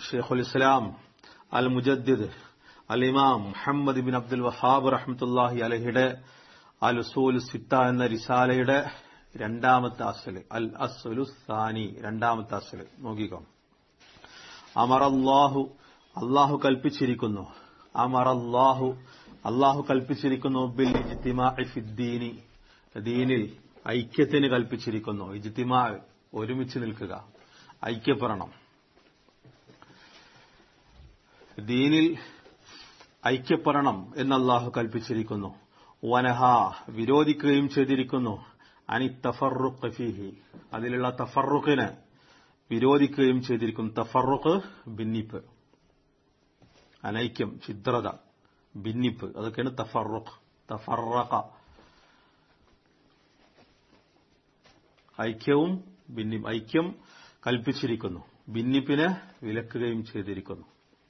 ഷെയ്ഖുൽ ഇസ്ലാം അൽ മുജദ്ദിദ് അൽ ഇമാം Muhammad bin Abdul Wahab റഹ്മത്തുല്ലാഹി അലഹിയുടെ അൽ ഉസൂൽ സിത്ത എന്ന റിസാലയുടെ രണ്ടാമത്തെ അസല് അൽ അസ്ലു സാനി രണ്ടാമത്തെ അസല് നോക്കിക്കോ അമറല്ലാഹു അള്ളാഹു കൽപ്പിച്ചിരിക്കുന്നു അമറല്ലാഹു അള്ളാഹു കൽപ്പിച്ചിരിക്കുന്നു ബിൽ ഇജ്തിമാഇ ഫിദ്ദീനി ദീനിൽ ഐക്യത്തിന് കൽപ്പിച്ചിരിക്കുന്നു ഇജ്തിമാ ഒരുമിച്ച് നിൽക്കുക ഐക്യപ്പെടണം ദീനിൽ ഐക്യപ്പെടണം എന്ന് അള്ളാഹു കൽപ്പിച്ചിരിക്കുന്നു വനഹ വിരോധിക്കുകയും ചെയ്തിരിക്കുന്നു അനി തഫറുഖ് ഫീഹി അതിലുള്ള തഫറുഖിന് വിരോധിക്കുകയും ചെയ്തിരിക്കുന്നു തഫറുഖ് ഭിന്നിപ്പ് അനൈക്യം ഛിദ്രത ഭിന്നിപ്പ് അതൊക്കെയാണ് തഫറുഖ് തഫറഖ ഐക്യവും ഭിന്നി ഐക്യം കൽപ്പിച്ചിരിക്കുന്നു ഭിന്നിപ്പിനെ വിലക്കുകയും ചെയ്തിരിക്കുന്നു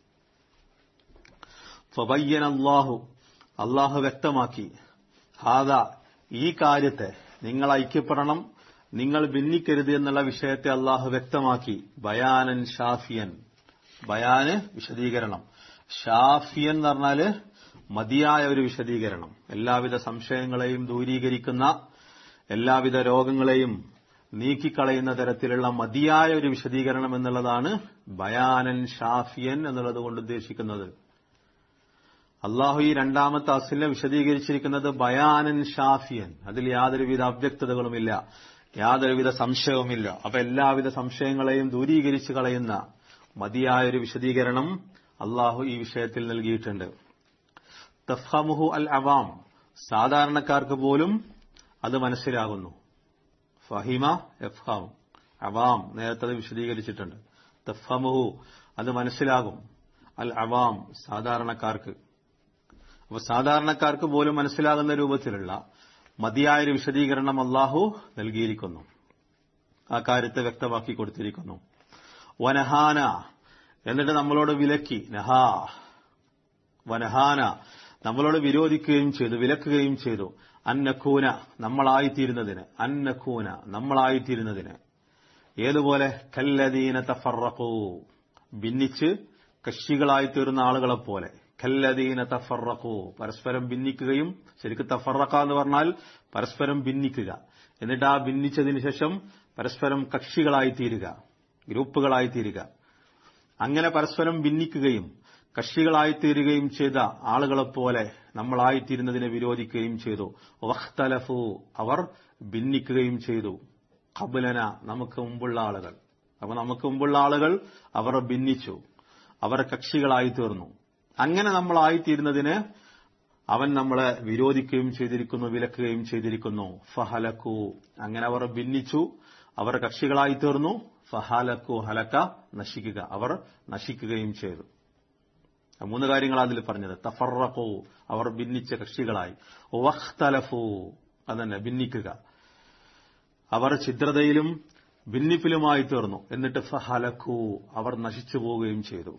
ഫബയ്യൻ അള്ളാഹു അള്ളാഹു വ്യക്തമാക്കി ഹാദ ഈ കാര്യത്തെ നിങ്ങൾ ഐക്യപ്പെടണം നിങ്ങൾ ഭിന്നിക്കരുത് എന്നുള്ള വിഷയത്തെ അള്ളാഹു വ്യക്തമാക്കി ബയാനൻ ഷാഫിയൻ ബയാന് വിശദീകരണം ഷാഫിയൻ എന്ന് പറഞ്ഞാല് മതിയായ ഒരു വിശദീകരണം എല്ലാവിധ സംശയങ്ങളെയും ദൂരീകരിക്കുന്ന എല്ലാവിധ രോഗങ്ങളെയും നീക്കിക്കളയുന്ന തരത്തിലുള്ള മതിയായ ഒരു വിശദീകരണം എന്നുള്ളതാണ് ബയാനൻ ഷാഫിയൻ എന്നുള്ളത് കൊണ്ട് ഉദ്ദേശിക്കുന്നത് അള്ളാഹു ഈ രണ്ടാമത്തെ അസിലിനെ വിശദീകരിച്ചിരിക്കുന്നത് ബയാനൻ ഷാഫിയൻ അതിൽ യാതൊരുവിധ അവ്യക്തതകളുമില്ല യാതൊരുവിധ സംശയവുമില്ല അപ്പൊ എല്ലാവിധ സംശയങ്ങളെയും ദൂരീകരിച്ചു കളയുന്ന മതിയായൊരു വിശദീകരണം അള്ളാഹു ഈ വിഷയത്തിൽ നൽകിയിട്ടുണ്ട് തഫ്ഹമുഹു അൽ അവാം സാധാരണക്കാർക്ക് പോലും അത് മനസ്സിലാകുന്നു ഫഹിമ എഫ്ഹാം അവാം നേരത്തെ അത് വിശദീകരിച്ചിട്ടുണ്ട് തഫ്ഹമുഹു അത് മനസ്സിലാകും അൽ അവാം സാധാരണക്കാർക്ക് അപ്പൊ സാധാരണക്കാർക്ക് പോലും മനസ്സിലാകുന്ന രൂപത്തിലുള്ള മതിയായൊരു വിശദീകരണം അള്ളാഹു നൽകിയിരിക്കുന്നു ആ കാര്യത്തെ വ്യക്തമാക്കി കൊടുത്തിരിക്കുന്നു വനഹാന എന്നിട്ട് നമ്മളോട് വിലക്കി നഹാ വനഹാന നമ്മളോട് വിരോധിക്കുകയും ചെയ്തു വിലക്കുകയും ചെയ്തു അന്നക്കൂന നമ്മളായിത്തീരുന്നതിന് അന്നക്കൂന നമ്മളായിത്തീരുന്നതിന് ഏതുപോലെ കല്ലദീന തഫറഖൂ ഭിന്നിച്ച് കക്ഷികളായി തീർന്ന ആളുകളെ പോലെ ഖല്ലദീന തഫറഖു പരസ്പരം ഭിന്നിക്കുകയും ശരിക്കും തഫറക്ക എന്ന് പറഞ്ഞാൽ പരസ്പരം ഭിന്നിക്കുക എന്നിട്ട് ആ ഭിന്നിച്ചതിന് ശേഷം പരസ്പരം കക്ഷികളായി തീരുക ഗ്രൂപ്പുകളായി തീരുക അങ്ങനെ പരസ്പരം ഭിന്നിക്കുകയും കക്ഷികളായി തീരുകയും ചെയ്ത ആളുകളെപ്പോലെ നമ്മളായിത്തീരുന്നതിനെ വിരോധിക്കുകയും ചെയ്തു വഖ്തലഫു അവർ ഭിന്നിക്കുകയും ചെയ്തു ഖബുലന നമുക്ക് മുമ്പുള്ള ആളുകൾ അപ്പൊ നമുക്ക് മുമ്പുള്ള ആളുകൾ അവർ ഭിന്നിച്ചു അവർ കക്ഷികളായി തീർന്നു അങ്ങനെ നമ്മളായിത്തീരുന്നതിന് അവൻ നമ്മളെ വിരോധിക്കുകയും ചെയ്തിരിക്കുന്നു വിലക്കുകയും ചെയ്തിരിക്കുന്നു ഫഹലക്കു അങ്ങനെ അവർ ഭിന്നിച്ചു അവർ കക്ഷികളായി തീർന്നു ഫഹലക്കു ഹലക്ക നശിക്കുക അവർ നശിക്കുകയും ചെയ്തു മൂന്ന് കാര്യങ്ങൾ അതിൽ പറഞ്ഞത് തഫറഖു അവർ ഭിന്നിച്ച കക്ഷികളായി വഖ്തലഫു അതന്നെ ഭിന്നിക്കുക അവർ ഛിദ്രതയിലും ഭിന്നിപ്പിലുമായി തീർന്നു എന്നിട്ട് ഫഹലക്കു അവർ നശിച്ചു പോവുകയും ചെയ്തു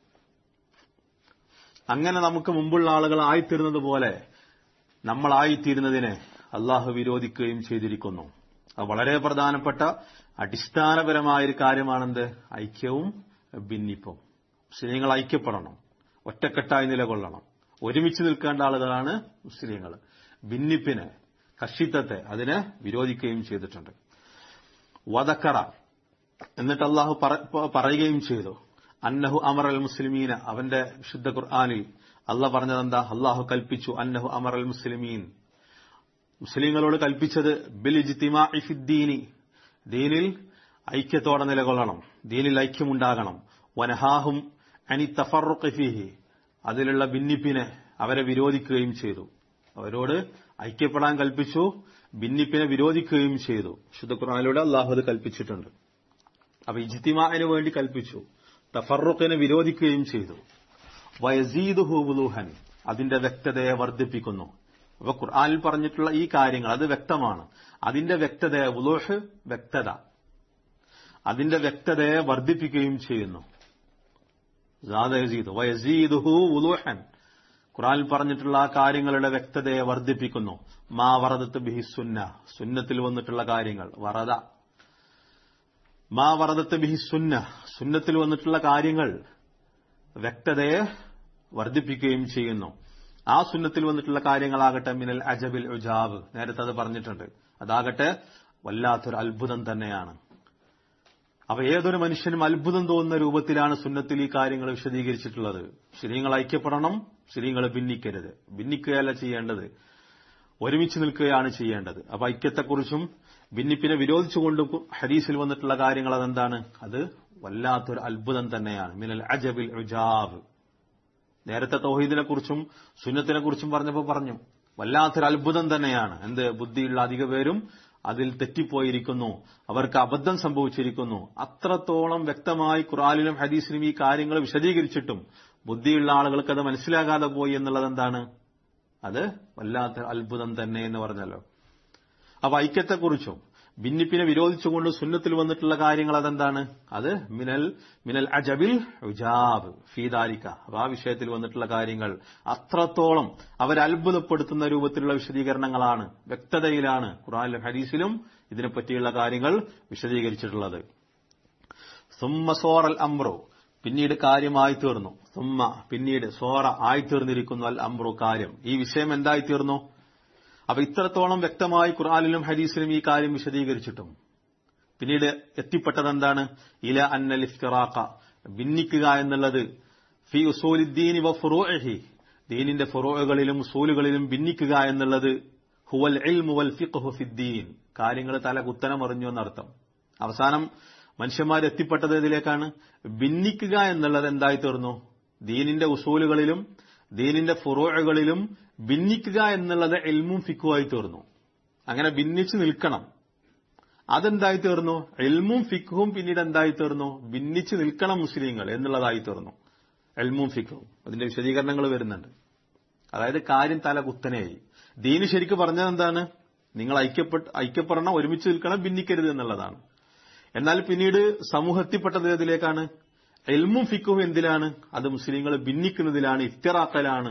അങ്ങനെ നമുക്ക് മുമ്പുള്ള ആളുകൾ ആയിത്തീരുന്നത് പോലെ നമ്മളായിത്തീരുന്നതിനെ അള്ളാഹു വിരോധിക്കുകയും ചെയ്തിരിക്കുന്നു അത് വളരെ പ്രധാനപ്പെട്ട അടിസ്ഥാനപരമായ ഒരു കാര്യമാണെന്ത് ഐക്യവും ഭിന്നിപ്പും മുസ്ലിങ്ങൾ ഐക്യപ്പെടണം ഒറ്റക്കെട്ടായി നിലകൊള്ളണം ഒരുമിച്ച് നിൽക്കേണ്ട ആളുകളാണ് മുസ്ലിങ്ങൾ ഭിന്നിപ്പിനെ കക്ഷിത്വത്തെ അതിനെ വിരോധിക്കുകയും ചെയ്തിട്ടുണ്ട് വദക്കറ എന്നിട്ട് അള്ളാഹു പറയുകയും ചെയ്തു അന്നഹു അമർ അൽ മുസ്ലിമീന അവന്റെ വിശുദ്ധ ഖുർആാനിൽ അല്ല പറഞ്ഞതെന്താ അള്ളാഹു കൽപ്പിച്ചു അന്നഹു അമർ അൽ മുസ്ലിമീൻ മുസ്ലിങ്ങളോട് കൽപ്പിച്ചത് ബിൽ ഇജ്തിമാഇഫിദ്ദീനി ദീനിൽ ഐക്യത്തോടെ നിലകൊള്ളണം ദീനിൽ ഐക്യമുണ്ടാകണം വനഹാഹും അനി തഫറുഖിഫിഹി അതിലുള്ള ഭിന്നിപ്പിനെ അവരെ വിരോധിക്കുകയും ചെയ്തു അവരോട് ഐക്യപ്പെടാൻ കൽപ്പിച്ചു ഭിന്നിപ്പിനെ വിരോധിക്കുകയും ചെയ്തു ശുദ്ധ ഖുർആാനിലൂടെ അള്ളാഹു അത് കൽപ്പിച്ചിട്ടുണ്ട് അപ്പൊ ഇജ്തിമാന് വേണ്ടി കൽപ്പിച്ചു തഫറുഖിനെ വിരോധിക്കുകയും ചെയ്തു വയസീദുഹുബുലൂഹൻ അതിന്റെ വ്യക്തതയെ വർദ്ധിപ്പിക്കുന്നു അപ്പൊ ഖുർആാനിൽ പറഞ്ഞിട്ടുള്ള ഈ കാര്യങ്ങൾ അത് വ്യക്തമാണ് അതിന്റെ വ്യക്തതയെ ഉലൂഹ് വ്യക്തത അതിന്റെ വ്യക്തതയെ വർദ്ധിപ്പിക്കുകയും ചെയ്യുന്നു വയസീദുഹു ഖുറാനിൽ പറഞ്ഞിട്ടുള്ള ആ കാര്യങ്ങളുടെ വ്യക്തതയെ വർദ്ധിപ്പിക്കുന്നു മാ വറദത്ത് ബിഹി സുന്ന സുന്നത്തിൽ വന്നിട്ടുള്ള കാര്യങ്ങൾ വറദ മാ വറദത്ത് ബിഹി സുന്ന സുന്നത്തിൽ വന്നിട്ടുള്ള കാര്യങ്ങൾ വ്യക്തതയെ വർദ്ധിപ്പിക്കുകയും ചെയ്യുന്നു ആ സുന്നത്തിൽ വന്നിട്ടുള്ള കാര്യങ്ങളാകട്ടെ മിനൽ അജബിൽ ഉജാബ് നേരത്തെ അത് പറഞ്ഞിട്ടുണ്ട് അതാകട്ടെ വല്ലാത്തൊരു അത്ഭുതം തന്നെയാണ് അപ്പൊ ഏതൊരു മനുഷ്യനും അത്ഭുതം തോന്നുന്ന രൂപത്തിലാണ് സുന്നത്തിൽ ഈ കാര്യങ്ങൾ വിശദീകരിച്ചിട്ടുള്ളത് ശരീരങ്ങൾ ഐക്യപ്പെടണം ശരീരങ്ങൾ ഭിന്നിക്കരുത് ഭിന്നിക്കുകയല്ല ചെയ്യേണ്ടത് ഒരുമിച്ച് നിൽക്കുകയാണ് ചെയ്യേണ്ടത് അപ്പൊ ഐക്യത്തെക്കുറിച്ചും ഭിന്നിപ്പിനെ വിരോധിച്ചുകൊണ്ട് ഹദീസിൽ വന്നിട്ടുള്ള കാര്യങ്ങൾ അതെന്താണ് അത് വല്ലാത്തൊരു അത്ഭുതം തന്നെയാണ് മിനൽ അജബിൽ ഉജാബ് നേരത്തെ തൗഹീദിനെ കുറിച്ചും സുന്നത്തിനെ കുറിച്ചും പറഞ്ഞപ്പോൾ പറഞ്ഞു വല്ലാത്തൊരു അത്ഭുതം തന്നെയാണ് എന്ത് ബുദ്ധിയുള്ള അധിക പേരും അതിൽ തെറ്റിപ്പോയിരിക്കുന്നു അവർക്ക് അബദ്ധം സംഭവിച്ചിരിക്കുന്നു അത്രത്തോളം വ്യക്തമായി ഖുറാനിലും ഹദീസിലും ഈ കാര്യങ്ങൾ വിശദീകരിച്ചിട്ടും ബുദ്ധിയുള്ള ആളുകൾക്ക് അത് മനസ്സിലാകാതെ പോയി എന്നുള്ളത് എന്താണ് അത് വല്ലാത്ത അത്ഭുതം തന്നെ എന്ന് പറഞ്ഞല്ലോ അപ്പൊ ഐക്യത്തെക്കുറിച്ചും ഭിന്നിപ്പിനെ വിരോധിച്ചുകൊണ്ട് സുന്നത്തിൽ വന്നിട്ടുള്ള കാര്യങ്ങൾ അതെന്താണ് അത് മിനൽ മിനൽ അജബിൽ ഉജാബ് ഫീദാരിക്ക അപ്പൊ ആ വിഷയത്തിൽ വന്നിട്ടുള്ള കാര്യങ്ങൾ അത്രത്തോളം അവരെ അത്ഭുതപ്പെടുത്തുന്ന രൂപത്തിലുള്ള വിശദീകരണങ്ങളാണ് വ്യക്തതയിലാണ് ഖുറാനിലും ഹദീസിലും ഇതിനെപ്പറ്റിയുള്ള കാര്യങ്ങൾ വിശദീകരിച്ചിട്ടുള്ളത് സുമ്മ സോറൽ അമ്രോ പിന്നീട് കാര്യമായി തീർന്നു സുമ്മ പിന്നീട് സോറ ആയിത്തീർന്നിരിക്കുന്നു അൽ അമ്രു കാര്യം ഈ വിഷയം എന്തായി തീർന്നു അപ്പൊ ഇത്രത്തോളം വ്യക്തമായി ഖുർആാനിലും ഹദീസിലും ഈ കാര്യം വിശദീകരിച്ചിട്ടും പിന്നീട് എത്തിപ്പെട്ടത് എന്താണ് ഇല അന്നൽ ഇഫ്തിറാഖ ഭിന്നിക്കുക എന്നുള്ളത് ഫി ഉസൂലിദ്ദീനി വ ഫുറൂഇഹി ദീനിന്റെ ഫുറൂകളിലും ഉസൂലുകളിലും ഭിന്നിക്കുക എന്നുള്ളത് ഹുവൽ ഇൽമു വൽ ഫിഖ്ഹു ഫിദ്ദീൻ കാര്യങ്ങൾ തല കുത്തനമറിഞ്ഞു എന്നർത്ഥം അവസാനം മനുഷ്യന്മാർ എത്തിപ്പെട്ടത് ഇതിലേക്കാണ് ഭിന്നിക്കുക എന്നുള്ളത് എന്തായി തീർന്നു ദീനിന്റെ ഉസൂലുകളിലും ദീനിന്റെ ഫുറൂകളിലും ഭിന്നിക്കുക എന്നുള്ളത് എൽമും ഫിക്കുമായി തീർന്നു അങ്ങനെ ഭിന്നിച്ചു നിൽക്കണം അതെന്തായി തീർന്നു എൽമും ഫിഖും പിന്നീട് എന്തായി തീർന്നു ഭിന്നിച്ചു നിൽക്കണം മുസ്ലിങ്ങൾ എന്നുള്ളതായി തീർന്നു എൽമും ഫിഖും അതിന്റെ വിശദീകരണങ്ങൾ വരുന്നുണ്ട് അതായത് കാര്യം തല കുത്തനെയായി ദീന് ശരിക്ക് പറഞ്ഞത് എന്താണ് നിങ്ങൾ ഐക്യപ്പെട്ട് ഐക്യപ്പെടണം ഒരുമിച്ച് നിൽക്കണം ഭിന്നിക്കരുത് എന്നുള്ളതാണ് എന്നാൽ പിന്നീട് സമൂഹത്തിൽപ്പെട്ടത് ഏതിലേക്കാണ് എൽമും ഫിക്കും എന്തിലാണ് അത് മുസ്ലിങ്ങൾ ഭിന്നിക്കുന്നതിലാണ് ഇഫ്തിറാക്കലാണ്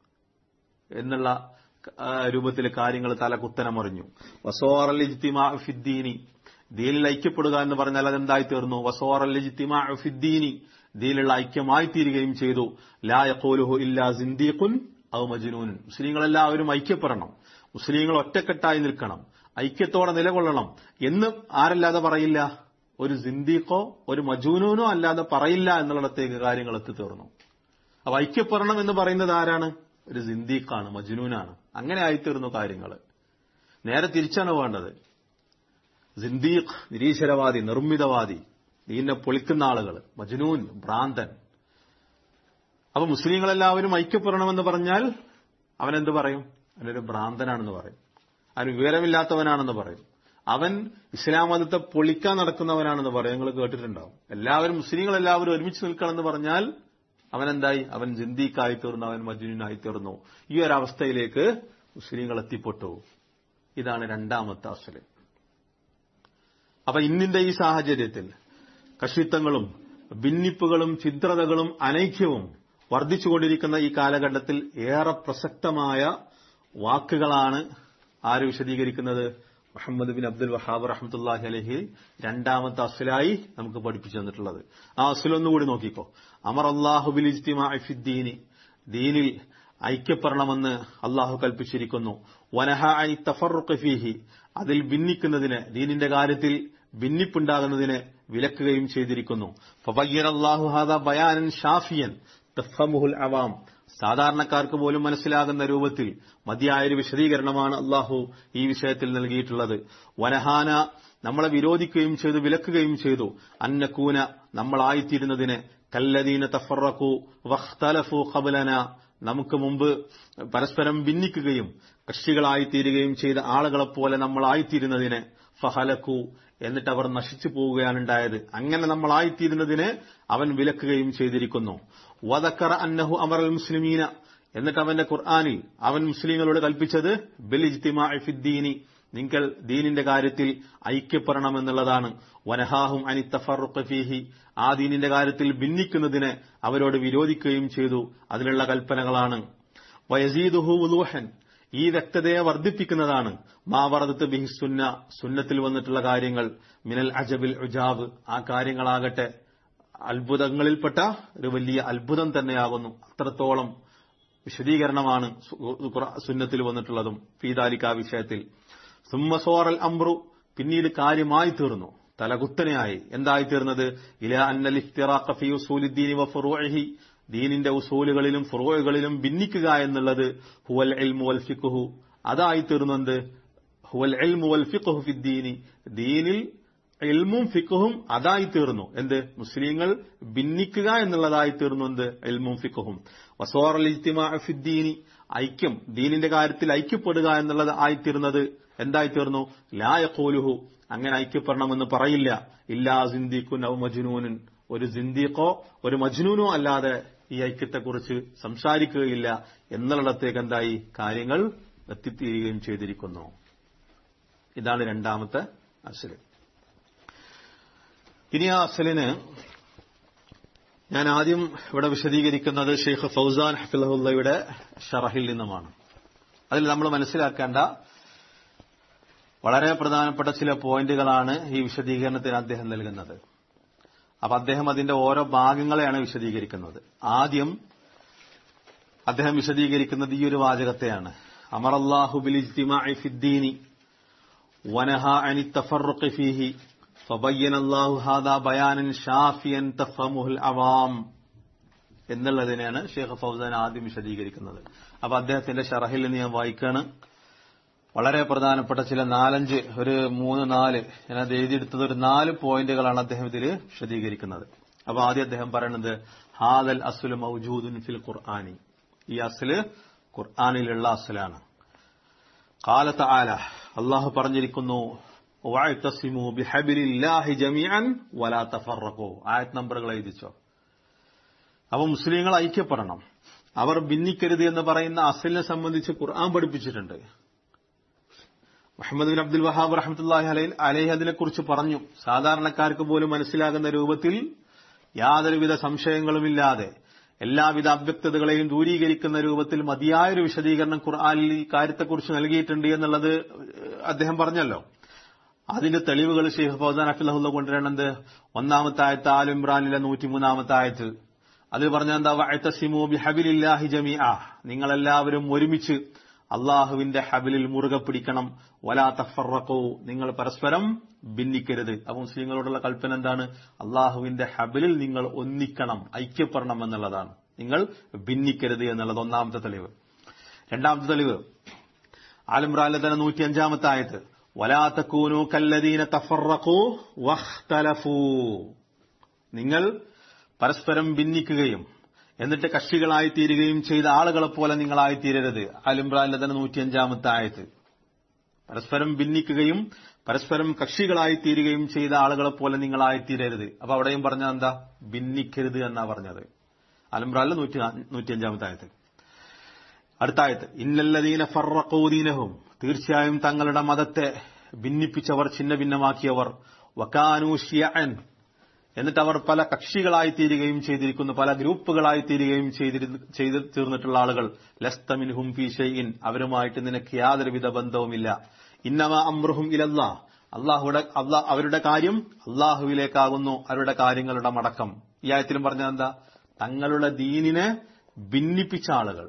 എന്നുള്ള രൂപത്തിൽ കാര്യങ്ങൾ തല കുത്തനമറിഞ്ഞു വസോറൽ ഇജ്തിമാ ഫിദ്ദീനി ദീനിൽ ഐക്യപ്പെടുക എന്ന് പറഞ്ഞാൽ അതെന്തായി തീർന്നു വസോറൽ ഇജ്തിമാ ഫിദ്ദീനി ദീനിലുള്ള ഐക്യമായി തീരുകയും ചെയ്തു ലാ യഖൂലുഹു ഇല്ലാ സിന്ദീഖുൻ ഔ മജ്നൂൻ മുസ്ലിങ്ങളെല്ലാവരും ഐക്യപ്പെടണം മുസ്ലിങ്ങൾ ഒറ്റക്കെട്ടായി നിൽക്കണം ഐക്യത്തോടെ നിലകൊള്ളണം എന്ന് ആരല്ലാതെ പറയില്ല ഒരു സിന്ദീഖോ ഒരു മജൂനൂനോ അല്ലാതെ പറയില്ല എന്നുള്ളിടത്തേക്ക് കാര്യങ്ങൾ എത്തിത്തീർന്നു അപ്പൊ ഐക്യപ്പെടണം എന്ന് പറയുന്നത് ആരാണ് ഒരു സിന്ദീഖാണ് മജുനൂനാണ് അങ്ങനെ ആയിത്തീർന്നു കാര്യങ്ങൾ നേരെ തിരിച്ചാണ് വേണ്ടത് സിന്ദീഖ് നിരീശ്വരവാദി നിർമ്മിതവാദി ദീനെ പൊളിക്കുന്ന ആളുകൾ മജുനൂൻ ഭ്രാന്തൻ അപ്പൊ മുസ്ലിങ്ങളെല്ലാവരും ഐക്യപ്പെടണമെന്ന് പറഞ്ഞാൽ അവനെന്ത് പറയും അവനൊരു ഭ്രാന്തനാണെന്ന് പറയും അവൻ വിവരമില്ലാത്തവനാണെന്ന് പറയും അവൻ ഇസ്ലാം മതത്തെ പൊളിക്കാൻ നടക്കുന്നവനാണെന്ന് പറയും നിങ്ങൾ കേട്ടിട്ടുണ്ടാവും എല്ലാവരും മുസ്ലിങ്ങൾ എല്ലാവരും ഒരുമിച്ച് നിൽക്കണമെന്ന് പറഞ്ഞാൽ അവൻ എന്തായി അവൻ ജിന്ദീക്കായി തീർന്നു അവൻ മജുനായി തീർന്നു ഈ ഒരു അവസ്ഥയിലേക്ക് മുസ്ലിങ്ങൾ എത്തിപ്പെട്ടു ഇതാണ് രണ്ടാമത്തെ അസല് അപ്പൊ ഇന്നിന്റെ ഈ സാഹചര്യത്തിൽ കഷിത്വങ്ങളും ഭിന്നിപ്പുകളും ഛിദ്രതകളും അനൈക്യവും വർദ്ധിച്ചുകൊണ്ടിരിക്കുന്ന ഈ കാലഘട്ടത്തിൽ ഏറെ പ്രസക്തമായ വാക്കുകളാണ് ആര് വിശദീകരിക്കുന്നത് മുഹമ്മദ് ബിൻ അബ്ദുൽ വഹാബ് റഹ്മത്തുല്ലാഹി അലഹി രണ്ടാമത്തെ അസ്ലായി നമുക്ക് പഠിപ്പിച്ചു തന്നിട്ടുള്ളത് ആ അസ്ലൊന്നുകൂടി നോക്കിക്കോ അമർ അള്ളാഹു ബിൽ ഇജ്തിമാഫിദ്ദീനി ദീനിൽ ഐക്യപ്പെടണമെന്ന് അള്ളാഹു കൽപ്പിച്ചിരിക്കുന്നു വനഹ ഐ തഫറുഖ് ഫീഹി അതിൽ ഭിന്നിക്കുന്നതിന് ദീനിന്റെ കാര്യത്തിൽ ഭിന്നിപ്പുണ്ടാകുന്നതിന് വിലക്കുകയും ചെയ്തിരിക്കുന്നു ഫബയ്യൻ അള്ളാഹു ഹാദ ബയാനൻ ഷാഫിയൻ തഫമുഹുൽ അവാം സാധാരണക്കാർക്ക് പോലും മനസ്സിലാകുന്ന രൂപത്തിൽ മതിയായൊരു വിശദീകരണമാണ് അള്ളാഹു ഈ വിഷയത്തിൽ നൽകിയിട്ടുള്ളത് വനഹാന നമ്മളെ വിരോധിക്കുകയും ചെയ്തു വിലക്കുകയും ചെയ്തു അന്നക്കൂന നമ്മളായിത്തീരുന്നതിന് കല്ലദീന തഫറക്കു വഖ്തലഫു ഖബലന നമുക്ക് മുമ്പ് പരസ്പരം ഭിന്നിക്കുകയും കക്ഷികളായിത്തീരുകയും ചെയ്ത ആളുകളെപ്പോലെ നമ്മളായിത്തീരുന്നതിന് ഫഹലക്കു എന്നിട്ട് അവർ നശിച്ചു പോവുകയാണ് ഉണ്ടായത് അങ്ങനെ നമ്മളായിത്തീരുന്നതിന് അവൻ വിലക്കുകയും ചെയ്തിരിക്കുന്നു വദക്കറ അന്നഹു അമറൽ മുസ്ലിമീന എന്നിട്ട് അവന്റെ ഖുർആാനിൽ അവൻ മുസ്ലിങ്ങളോട് കൽപ്പിച്ചത് ബിൽ ഇജ്തിമാഫിദ്ദീനി നിങ്ങൾ ദീനിന്റെ കാര്യത്തിൽ ഐക്യപ്പെടണമെന്നുള്ളതാണ് വനഹാഹും അനി തഫറുഖ് ഫീഹി ആ ദീനിന്റെ കാര്യത്തിൽ ഭിന്നിക്കുന്നതിന് അവരോട് വിരോധിക്കുകയും ചെയ്തു അതിനുള്ള കൽപ്പനകളാണ് വയസീദുഹു വുലൂഹൻ ഈ വ്യക്തതയെ വർദ്ധിപ്പിക്കുന്നതാണ് മാവറദത്ത് ബിഹി സുന്ന സുന്നത്തിൽ വന്നിട്ടുള്ള കാര്യങ്ങൾ മിനൽ അജബിൽ ഉജാബ് ആ കാര്യങ്ങളാകട്ടെ അത്ഭുതങ്ങളിൽപ്പെട്ട ഒരു വലിയ അത്ഭുതം തന്നെയാകുന്നു അത്രത്തോളം വിശദീകരണമാണ് സുന്നത്തിൽ വന്നിട്ടുള്ളതും ഫീദാലിക്ക വിഷയത്തിൽ സുമ്മസോറൽ അംബ്രു പിന്നീട് കാര്യമായി തീർന്നു തലകുത്തനെയായി എന്തായി തീർന്നത് ഇല അന്നൽ ഇഫ്തിറാഖ ഫി ഉസൂലിദ്ദീനി വ ഫുറൂഇഹി ദീനിന്റെ ഉസൂലുകളിലും ഫുറൂകളിലും ഭിന്നിക്കുക എന്നുള്ളത് ഹുവൽ ഇൽമു വൽ ഫിഖ്ഹു അതായി തീർന്നത് ഹുവൽ ഇൽമു വൽ ഫിഖ്ഹു ഫിദ്ദീനി ദീനിൽ ഇൽമും ഫിഖും അതായി തീർന്നു എന്ത് മുസ്ലിങ്ങൾ ഭിന്നിക്കുക എന്നുള്ളതായി തീർന്നു എന്ത് ഇൽമും ഫിഖും വസോറൽ ഇജ്തിമാ ഫിദ്ദീനി ഐക്യം ദീനിന്റെ കാര്യത്തിൽ ഐക്യപ്പെടുക എന്നുള്ളത് ആയിത്തീർന്നത് എന്തായി തീർന്നു ലായഖോലുഹു അങ്ങനെ ഐക്യപ്പെടണമെന്ന് പറയില്ല ഇല്ലാ സിന്ദീഖുൻ ഔ മജ്നൂനുൻ ഒരു സിന്ദീഖോ ഒരു മജ്നൂനോ അല്ലാതെ ഈ ഐക്യത്തെക്കുറിച്ച് സംസാരിക്കുകയില്ല എന്നുള്ളിടത്തേക്ക് എന്തായി കാര്യങ്ങൾ എത്തിത്തീരുകയും ചെയ്തിരിക്കുന്നു ഇതാണ് രണ്ടാമത്തെ അസല് ഇനി ആ അസലിന് ഞാൻ ആദ്യം ഇവിടെ വിശദീകരിക്കുന്നത് ഷെയ്ഖ് ഫൗസാൻ ഹഫിലഹുല്ലയുടെ ഷറഹിൽ നിന്നുമാണ് അതിൽ നമ്മൾ മനസ്സിലാക്കേണ്ട വളരെ പ്രധാനപ്പെട്ട ചില പോയിന്റുകളാണ് ഈ വിശദീകരണത്തിന് അദ്ദേഹം നൽകുന്നത് അപ്പൊ അദ്ദേഹം അതിന്റെ ഓരോ ഭാഗങ്ങളെയാണ് വിശദീകരിക്കുന്നത് ആദ്യം അദ്ദേഹം വിശദീകരിക്കുന്നത് ഈ ഒരു വാചകത്തെയാണ് അമറല്ലാഹു ബിൽ ഇജ്തിമാഇ ഫിദ്ദീനി വനഹ അനി തഫറുഖി ഫീഹി ഫബയ്യന അല്ലാഹു ഹാദാ ബയാനൻ ഷാഫിയൻ തഫഹമുൽ അവാം എന്നുള്ളതിനെയാണ് ഷെയ്ഖ് ഫൗസാൻ ആദ്യം വിശദീകരിക്കുന്നത് അപ്പൊ അദ്ദേഹത്തിന്റെ ഷറഹിൽ നിന്ന് ഞാൻ വായിക്കാണ് വളരെ പ്രധാനപ്പെട്ട ചില നാലഞ്ച് ഒരു മൂന്ന് നാല് ഞാനത് എഴുതിയെടുത്തത് ഒരു നാല് പോയിന്റുകളാണ് അദ്ദേഹം ഇതിൽ വിശദീകരിക്കുന്നത് അപ്പൊ ആദ്യം അദ്ദേഹം പറയുന്നത് ഹാദൽ അസുൽ മൗജൂദുൻ ഫിൽ ഖുർആാനി ഈ അസല് ഖുർആാനിലുള്ള അസലാണ് കാലത്ത് ആല അള്ളാഹു പറഞ്ഞിരിക്കുന്നു ആയത് നമ്പറുകൾ എഴുതിച്ചോ അപ്പൊ മുസ്ലിങ്ങൾ ഐക്യപ്പെടണം അവർ ഭിന്നിക്കരുത് എന്ന് പറയുന്ന അസലിനെ സംബന്ധിച്ച് ഖുർആൻ പഠിപ്പിച്ചിട്ടുണ്ട് മുഹമ്മദ് ബിൻ അബ്ദുൽ വഹാബ് റഹമത്തുല്ലാഹി അലൈ അലൈഹി അതിനെക്കുറിച്ച് പറഞ്ഞു സാധാരണക്കാർക്ക് പോലും മനസ്സിലാകുന്ന രൂപത്തിൽ യാതൊരുവിധ സംശയങ്ങളുമില്ലാതെ എല്ലാവിധ അവ്യക്തതകളെയും ദൂരീകരിക്കുന്ന രൂപത്തിൽ മതിയായൊരു വിശദീകരണം ഖുർആാനിൽ ഈ കാര്യത്തെക്കുറിച്ച് നൽകിയിട്ടുണ്ട് എന്നുള്ളത് അദ്ദേഹം പറഞ്ഞല്ലോ അതിന്റെ തെളിവുകൾ ഷെയ്ഖ് ഫൗസാൻ അഫിലഹുല്ല കൊണ്ടുവരേണ്ടത് ഒന്നാമത്തെ ആയത്ത് ആൽ ഇമ്രാനിലെ നൂറ്റിമൂന്നാമത്തെ ആയത്ത് അതിൽ പറഞ്ഞ എന്താ വഅതസിമു ബിഹബിലില്ലാഹി ജമീഅ നിങ്ങളെല്ലാവരും ഒരുമിച്ച് അള്ളാഹുവിന്റെ ഹബിലിൽ മുറുകെ പിടിക്കണം വലാ തഫറക്കോ നിങ്ങൾ പരസ്പരം ഭിന്നിക്കരുത് അപ്പൊ മുസ്ലിങ്ങളോടുള്ള കൽപ്പന എന്താണ് അള്ളാഹുവിന്റെ ഹബിലിൽ നിങ്ങൾ ഒന്നിക്കണം ഐക്യപ്പെടണം എന്നുള്ളതാണ് നിങ്ങൾ ഭിന്നിക്കരുത് എന്നുള്ളത് ഒന്നാമത്തെ തെളിവ് രണ്ടാമത്തെ തെളിവ് ആലിമ്രാനിലെ തന്നെ നൂറ്റി അഞ്ചാമത്തെ ആയത്ത് വലാത്തക്കൂനു കല്ലദീന തഫറക്കൂ വഖ്തലഫൂ നിങ്ങൾ പരസ്പരം ഭിന്നിക്കുകയും എന്നിട്ട് കക്ഷികളായി തീരുകയും ചെയ്ത ആളുകളെ പോലെ നിങ്ങളായി തീരരുത് അലിംറാനിലെ തന്നെ നൂറ്റിയഞ്ചാമത്തെ ആയത്ത് പരസ്പരം ഭിന്നിക്കുകയും പരസ്പരം കക്ഷികളായി തീരുകയും ചെയ്ത ആളുകളെ പോലെ നിങ്ങളായി തീരരുത് അപ്പൊ അവിടെയും പറഞ്ഞ എന്താ ഭിന്നിക്കരുത് എന്നാ പറഞ്ഞത് അലിംറാനിലെ നൂറ്റി നൂറ്റിയഞ്ചാമത്തെ ആയത്ത് അടുത്ത ആയത്ത് ഇന്നല്ലദീന ഫറഖൂദീനഹും തീർച്ചയായും തങ്ങളുടെ മതത്തെ ഭിന്നിപ്പിച്ചവർ ഛിന്ന ഭിന്നമാക്കിയവർ വക്കാനു ഷിയൻ എന്നിട്ട് അവർ പല കക്ഷികളായി തീരുകയും ചെയ്തിരിക്കുന്നു പല ഗ്രൂപ്പുകളായി തീരുകയും ചെയ്തു തീർന്നിട്ടുള്ള ആളുകൾ ലസ്തമിൻ ഹും ഫി ഷെയ്ൻ അവരുമായിട്ട് നിനക്ക് യാതൊരുവിധ ബന്ധവുമില്ല ഇന്നമ അമ്രുഹും ഇലല്ല അള്ളാഹുടെ അള്ളാ അവരുടെ കാര്യം അള്ളാഹുവിലേക്കാകുന്നു അവരുടെ കാര്യങ്ങളുടെ മടക്കം ഈ ആയത്തിലും പറഞ്ഞ എന്താ തങ്ങളുടെ ദീനിനെ ഭിന്നിപ്പിച്ച ആളുകൾ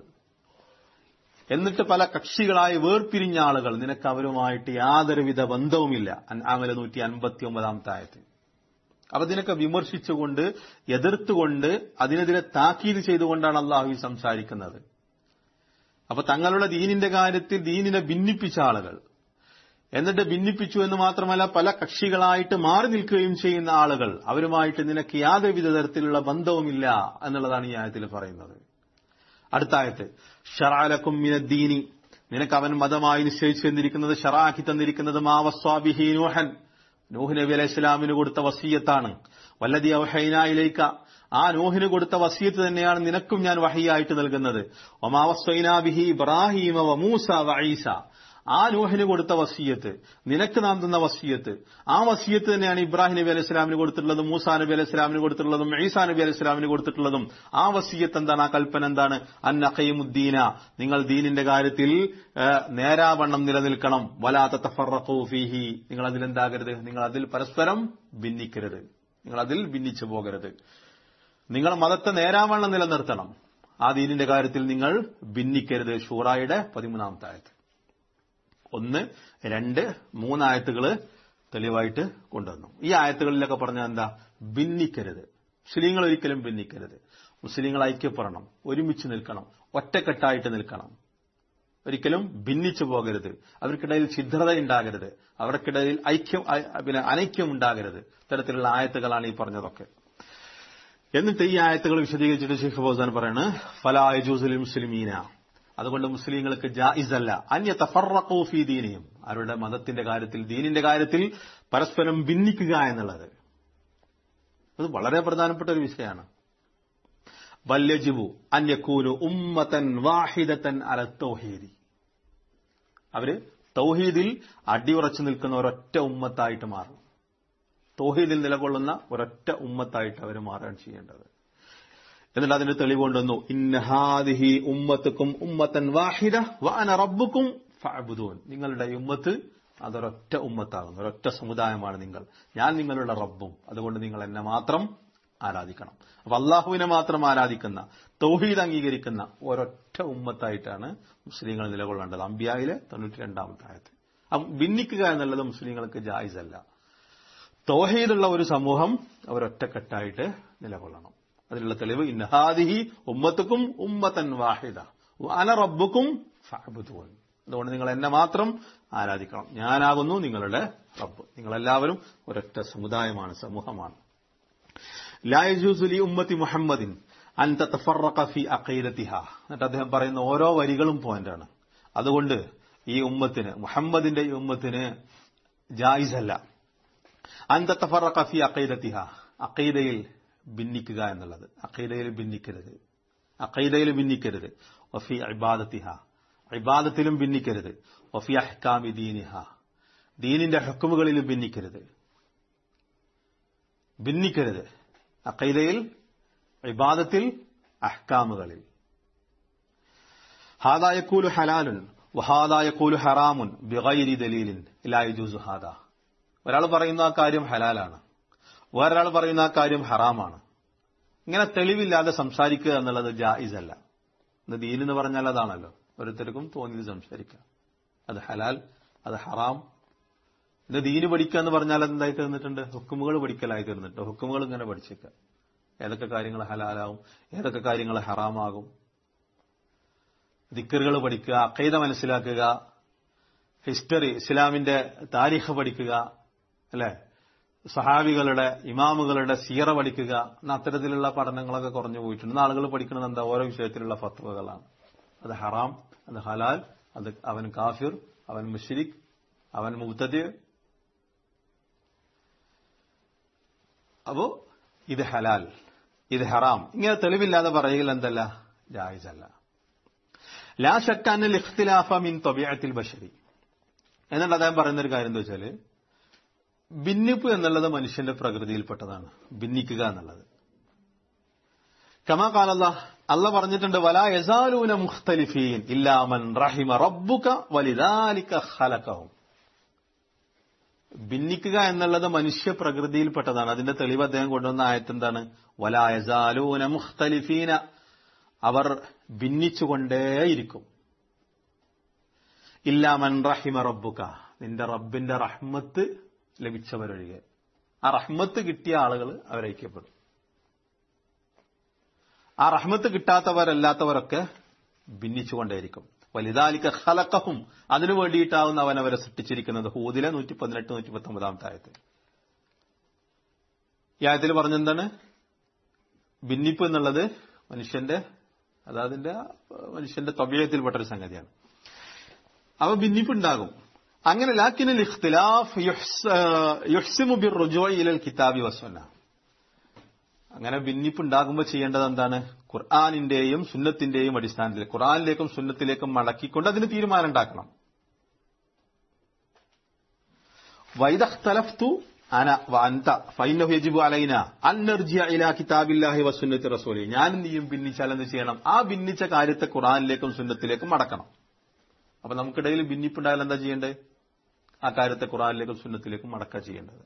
എന്നിട്ട് പല കക്ഷികളായി വേർപിരിഞ്ഞ ആളുകൾ നിനക്ക് അവരുമായിട്ട് യാതൊരുവിധ ബന്ധവുമില്ല ആമല നൂറ്റി അൻപത്തി ഒമ്പതാമത്തെ ആയത്തിൽ അപ്പൊ ഇതിനൊക്കെ വിമർശിച്ചുകൊണ്ട് എതിർത്തുകൊണ്ട് അതിനെതിരെ താക്കീത് ചെയ്തുകൊണ്ടാണ് അള്ളാഹു സംസാരിക്കുന്നത് അപ്പൊ തങ്ങളുടെ ദീനിന്റെ കാര്യത്തിൽ ദീനിനെ ഭിന്നിപ്പിച്ച ആളുകൾ എന്നിട്ട് ഭിന്നിപ്പിച്ചു എന്ന് മാത്രമല്ല പല കക്ഷികളായിട്ട് മാറി നിൽക്കുകയും ചെയ്യുന്ന ആളുകൾ അവരുമായിട്ട് നിനക്ക് യാതൊരുവിധ തരത്തിലുള്ള ബന്ധവുമില്ല എന്നുള്ളതാണ് ഈ ആയത്തിൽ പറയുന്നത് അടുത്ത ആയത്ത് ഷറാലക്കും മിനദ്ദീനി നിനക്ക് അവൻ മതമായി നിശ്ചയിച്ചു തന്നിരിക്കുന്നത് ഷറാക്കി തന്നിരിക്കുന്നത് മാവസ്വാബിഹി നൂഹൻ നൂഹ് നബി അലൈഹി ഇസ്ലാമിന് കൊടുത്ത വസീയത്താണ് വല്ലതി അവഹൈനായിലേക്ക ആ നൂഹിന് കൊടുത്ത വസീയത്ത് തന്നെയാണ് നിനക്കും ഞാൻ വഹിയായിട്ട് നൽകുന്നത് ഒമാവസ്വൈനാബിഹി ഇബ്രാഹിമ വ മൂസ വ ഈസ ആ നൂഹിന് കൊടുത്ത വസീയത്ത് നിനക്ക് നാം തന്ന വസീയത്ത് ആ വസീയത്ത് തന്നെയാണ് ഇബ്രാഹിം നബി അലൈഹി സ്വലാമിന് കൊടുത്തിട്ടുള്ളതും മൂസാ നബി അലൈഹി സ്വലാമിന് കൊടുത്തിട്ടുള്ളതും ഈസാ നബി അലൈഹി സ്വലാമിന് കൊടുത്തിട്ടുള്ളതും ആ വസീയത്ത് എന്താണ് ആ കൽപ്പന എന്താണ് അന്നഖയുദ്ദീന നിങ്ങൾ ദീനിന്റെ കാര്യത്തിൽ ഏഹ്, നേരാവണ്ണം നിലനിൽക്കണം വലാത്ത തഫറഖൂഫീഹി നിങ്ങൾ അതിലെന്താകരുത് നിങ്ങൾ അതിൽ പരസ്പരം ഭിന്നിക്കരുത് നിങ്ങൾ അതിൽ ഭിന്നിച്ചു പോകരുത് നിങ്ങൾ മതത്തെ നേരാവണ്ണം നിലനിർത്തണം ആ ദീനിന്റെ കാര്യത്തിൽ നിങ്ങൾ ഭിന്നിക്കരുത് ഷൂറായുടെ പതിമൂന്നാമത്തെ ആയത്ത് ഒന്ന് രണ്ട് മൂന്നായത്തുകള് തെളിവായിട്ട് കൊണ്ടുവന്നു ഈ ആയത്തുകളിലൊക്കെ പറഞ്ഞ എന്താ ഭിന്നിക്കരുത് മുസ്ലിങ്ങൾ ഒരിക്കലും ഭിന്നിക്കരുത് മുസ്ലിങ്ങൾ ഐക്യപ്പെടണം ഒരുമിച്ച് നിൽക്കണം ഒറ്റക്കെട്ടായിട്ട് നിൽക്കണം ഒരിക്കലും ഭിന്നിച്ചു പോകരുത് അവർക്കിടയിൽ ഛിദ്രത ഉണ്ടാകരുത് അവർക്കിടയിൽ ഐക്യം അ- പിന്നെ അനൈക്യം ഉണ്ടാകരുത് ഇത്തരത്തിലുള്ള ആയത്തുകളാണ് ഈ പറഞ്ഞതൊക്കെ എന്നിട്ട് ഈ ആയത്തുകൾ വിശദീകരിച്ചിട്ട് ഷെയ്ഖ് ഫൗസാൻ പറയാണ് ഫലായജൂസുൽ മുസ്ലിമീന അതുകൊണ്ട് മുസ്ലിങ്ങൾക്ക് ജായിസല്ല അന്യ തഫറഖൂ ഫീ ദീനിയും അവരുടെ മതത്തിന്റെ കാര്യത്തിൽ ദീനിന്റെ കാര്യത്തിൽ പരസ്പരം ഭിന്നിക്കുക എന്നുള്ളത് അത് വളരെ പ്രധാനപ്പെട്ട ഒരു വിഷയമാണ് ബല്യജിബു അന്യക്കൂനു ഉമ്മത്തൻ വാഹിദത്തൻ അല തൗഹീദി അവര് തൗഹീദിൽ അടിയുറച്ചു നിൽക്കുന്ന ഒരൊറ്റ ഉമ്മത്തായിട്ട് മാറും തൗഹീദിൽ നിലകൊള്ളുന്ന ഒരൊറ്റ ഉമ്മത്തായിട്ട് അവർ മാറുകയാണ് ചെയ്യേണ്ടത് എന്നിട്ട് അതിന്റെ തെളിവ് കൊണ്ടുവന്നു ഇന്നഹാദിഹി ഉമ്മത്തുക്കും ഉമ്മത്തൻ വാഹിദ വഅന റബ്ബുക്കും ഫഅബുദൂൻ നിങ്ങളുടെ ഈ ഉമ്മത്ത് അതൊരൊറ്റ ഉമ്മത്താകുന്നു ഒരൊറ്റ സമുദായമാണ് നിങ്ങൾ ഞാൻ നിങ്ങളുടെ റബ്ബും അതുകൊണ്ട് നിങ്ങൾ എന്നെ മാത്രം ആരാധിക്കണം അപ്പൊ അള്ളാഹുവിനെ മാത്രം ആരാധിക്കുന്ന തൗഹീദ് അംഗീകരിക്കുന്ന ഒരൊറ്റ ഉമ്മത്തായിട്ടാണ് മുസ്ലിങ്ങൾ നിലകൊള്ളേണ്ടത് അമ്പിയായിലെ തൊണ്ണൂറ്റി രണ്ടാമത്തെ ആയത്ത് അപ്പൊ ഭിന്നിക്കുക എന്നുള്ളത് മുസ്ലിങ്ങൾക്ക് ജായിസല്ല തൗഹീദുള്ള ഒരു സമൂഹം അവരൊറ്റക്കെട്ടായിട്ട് നിലകൊള്ളണം അതിനുള്ള തെളിവ് ഇന്നഹാദിഹി ഉമ്മത്തുക്കും ഉമ്മത്തൻ വാഹിദ അന റബ്ബുക്കും ഫഅബുദൂൻ അതുകൊണ്ട് നിങ്ങൾ എന്നെ മാത്രം ആരാധിക്കണം ഞാനാകുന്നു നിങ്ങളുടെ റബ്ബ് നിങ്ങളെല്ലാവരും ഒരൊറ്റ സമുദായമാണ് സമൂഹമാണ് ലായജൂസുലി ഉമ്മത്തി മുഹമ്മദിൻ അൻ തതഫറഖ ഫി അഖീദത്തിഹ എന്നിട്ട് അദ്ദേഹം പറയുന്ന ഓരോ വരികളും പോയിന്റാണ് അതുകൊണ്ട് ഈ ഉമ്മത്തിന് മുഹമ്മദിന്റെ ഈ ഉമ്മത്തിന് ജായിസല്ല അൻ തതഫറഖ ഫി അഖീദത്തിഹ അഖീദയിൽ ഭിന്നിക്കുക എന്നുള്ളത് അഖീദയിൽ ഭിന്നിക്കരുത് അഖീദയിൽ ഭിന്നിക്കരുത് വഫി ഇബാദത്തിഹ ഇബാദത്തിലും ഭിന്നിക്കരുത് വഫി അഹ്കാമി ദീനിഹ ദീനിന്റെ ഹുക്കുമുകളിലും ഭിന്നിക്കരുത് ഭിന്നിക്കരുത് അഖൈദയിൽ ഇബാദത്തിൽ അഹ്കാമുകളിൽ ഹാദായക്കൂലു ഹലാലുൻ വഹാദായക്കൂലു ഹറാമുൻ ബിഗൈരി ദലീലിൻ ഇലായിജൂസു ഹാദ ഒരാൾ പറയുന്ന ആ കാര്യം ഹലാലാണ് വേറൊരാൾ പറയുന്ന ആ കാര്യം ഹറാമാണ് ഇങ്ങനെ തെളിവില്ലാതെ സംസാരിക്കുക എന്നുള്ളത് ജായിസ് അല്ല ഇന്ന് ദീൻ എന്ന് പറഞ്ഞാൽ അതാണല്ലോ ഓരോരുത്തർക്കും തോന്നിയത് സംസാരിക്കുക അത് ഹലാൽ അത് ഹറാം ഇന്ന് ദീന് പഠിക്കുക എന്ന് പറഞ്ഞാൽ എന്തായി തീർന്നിട്ടുണ്ട് ഹുക്കുമുകൾ പഠിക്കലായി തീർന്നിട്ടുണ്ട് ഹുക്കുമുകൾ ഇങ്ങനെ പഠിച്ചേക്കുക ഏതൊക്കെ കാര്യങ്ങൾ ഹലാലാവും ഏതൊക്കെ കാര്യങ്ങൾ ഹറാമാകും ദിക്കറുകൾ പഠിക്കുക അക്കൈത മനസ്സിലാക്കുക ഹിസ്റ്ററി ഇസ്ലാമിന്റെ താരീഖ് പഠിക്കുക അല്ലെ സഹാബികളുടെ ഇമാമുകളുടെ സീറ പഠിക്കുക എന്ന അത്തരത്തിലുള്ള പഠനങ്ങളൊക്കെ കുറഞ്ഞു പോയിട്ടുണ്ട് ഇന്ന് ആളുകൾ പഠിക്കുന്നത് എന്താ ഓരോ വിഷയത്തിലുള്ള ഫത്വകളാണ് അത് ഹറാം അത് ഹലാൽ അത് അവൻ കാഫിർ അവൻ മുഷിരിഖ് അവൻ മുബ്തദ് അപ്പോ ഇത് ഹലാൽ ഇത് ഹറാം ഇങ്ങനെ തെളിവില്ലാതെ പറയുക എന്തല്ല ജായിസല്ല ലാ ഷക്കാനിൽ ഇഖ്തിലാഫ മിൻ തൊബിയത്തിൽ ബഷരി എന്നിട്ട് അദ്ദേഹം പറയുന്ന ഒരു കാര്യം എന്താ വെച്ചാല് ഭിന്നിപ്പ് എന്നുള്ളത് മനുഷ്യന്റെ പ്രകൃതിയിൽപ്പെട്ടതാണ് ഭിന്നിക്കുക എന്നുള്ളത് കമാ കാലല്ല അല്ല പറഞ്ഞിട്ടുണ്ട് വലാ യസാലൂന മുഖ്തലിഫീൻ ഇല്ലാമൻ റഹിമ റബ്ബുക വലിദാലിക ഖലഖഹും ഭിന്നിക്കുക എന്നുള്ളത് മനുഷ്യ പ്രകൃതിയിൽപ്പെട്ടതാണ് അതിന്റെ തെളിവ് അദ്ദേഹം കൊണ്ടുവന്ന ആയത്ത് എന്താണ് വലാ യസാലൂന മുഖ്തലിഫീന അവർ ഭിന്നിച്ചുകൊണ്ടേയിരിക്കും ഇല്ലാമൻ റഹിമ റബ്ബുക നിന്റെ റബ്ബിന്റെ റഹ്മത്ത് ലഭിച്ചവരൊഴികെ ആ റഹ്മത്ത് കിട്ടിയ ആളുകൾ അവരൈക്യപ്പെടും ആ റഹ്മത്ത് കിട്ടാത്തവരല്ലാത്തവരൊക്കെ ഭിന്നിച്ചുകൊണ്ടേയിരിക്കും വലുതാലിക്ക ഹലക്കഹും അതിനു വേണ്ടിയിട്ടാവുന്ന അവൻ അവരെ സൃഷ്ടിച്ചിരിക്കുന്നത് ഹൂദിലെ നൂറ്റി പതിനെട്ട് നൂറ്റി പത്തൊമ്പതാമത്തെ ആയത്തിൽ ഈ ആയത്തിൽ പറഞ്ഞെന്താണ് ഭിന്നിപ്പ് എന്നുള്ളത് മനുഷ്യന്റെ അതാതിന്റെ മനുഷ്യന്റെ തൊബീയത്തിൽപ്പെട്ട ഒരു സംഗതിയാണ് അവ ഭിന്നിപ്പുണ്ടാകും അങ്ങനെ ലാക്കിനൽ ഇഖ്തിലാഫ് യുഹ്സിമു ബിർ റുജൂഇ ഇലൽ കിതാബി വസുന്ന അങ്ങനെ ഭിന്നിപ്പുണ്ടാകുമ്പോൾ ചെയ്യേണ്ടത് എന്താണ് ഖുർആാനിന്റെയും സുന്നത്തിന്റെയും അടിസ്ഥാനത്തിൽ ഖുർആാനിലേക്കും സുന്നത്തിലേക്കും മടക്കിക്കൊണ്ട് അതിന് തീരുമാനം ഉണ്ടാക്കണം വൈദഖ്തലഫ്തു അന വഅൻത ഫൈനഹു യജിബു അലൈന അൻ നർജിഅ ഇലാ കിതാബില്ലാഹി വസുന്നത്തി റസൂലി ഞാനും നീയും ഭിന്നിച്ചാൽ എന്ത് ചെയ്യണം ആ ഭിന്നിച്ച കാര്യത്തെ ഖുറാനിലേക്കും സുന്നത്തിലേക്കും മടക്കണം അപ്പൊ നമുക്കിടയിൽ ഭിന്നിപ്പുണ്ടായാൽ എന്താ ചെയ്യേണ്ടത് ആ കാര്യത്തെ ഖുറാനിലേക്കും സുന്നത്തിലേക്കും മടക്കുക ചെയ്യേണ്ടത്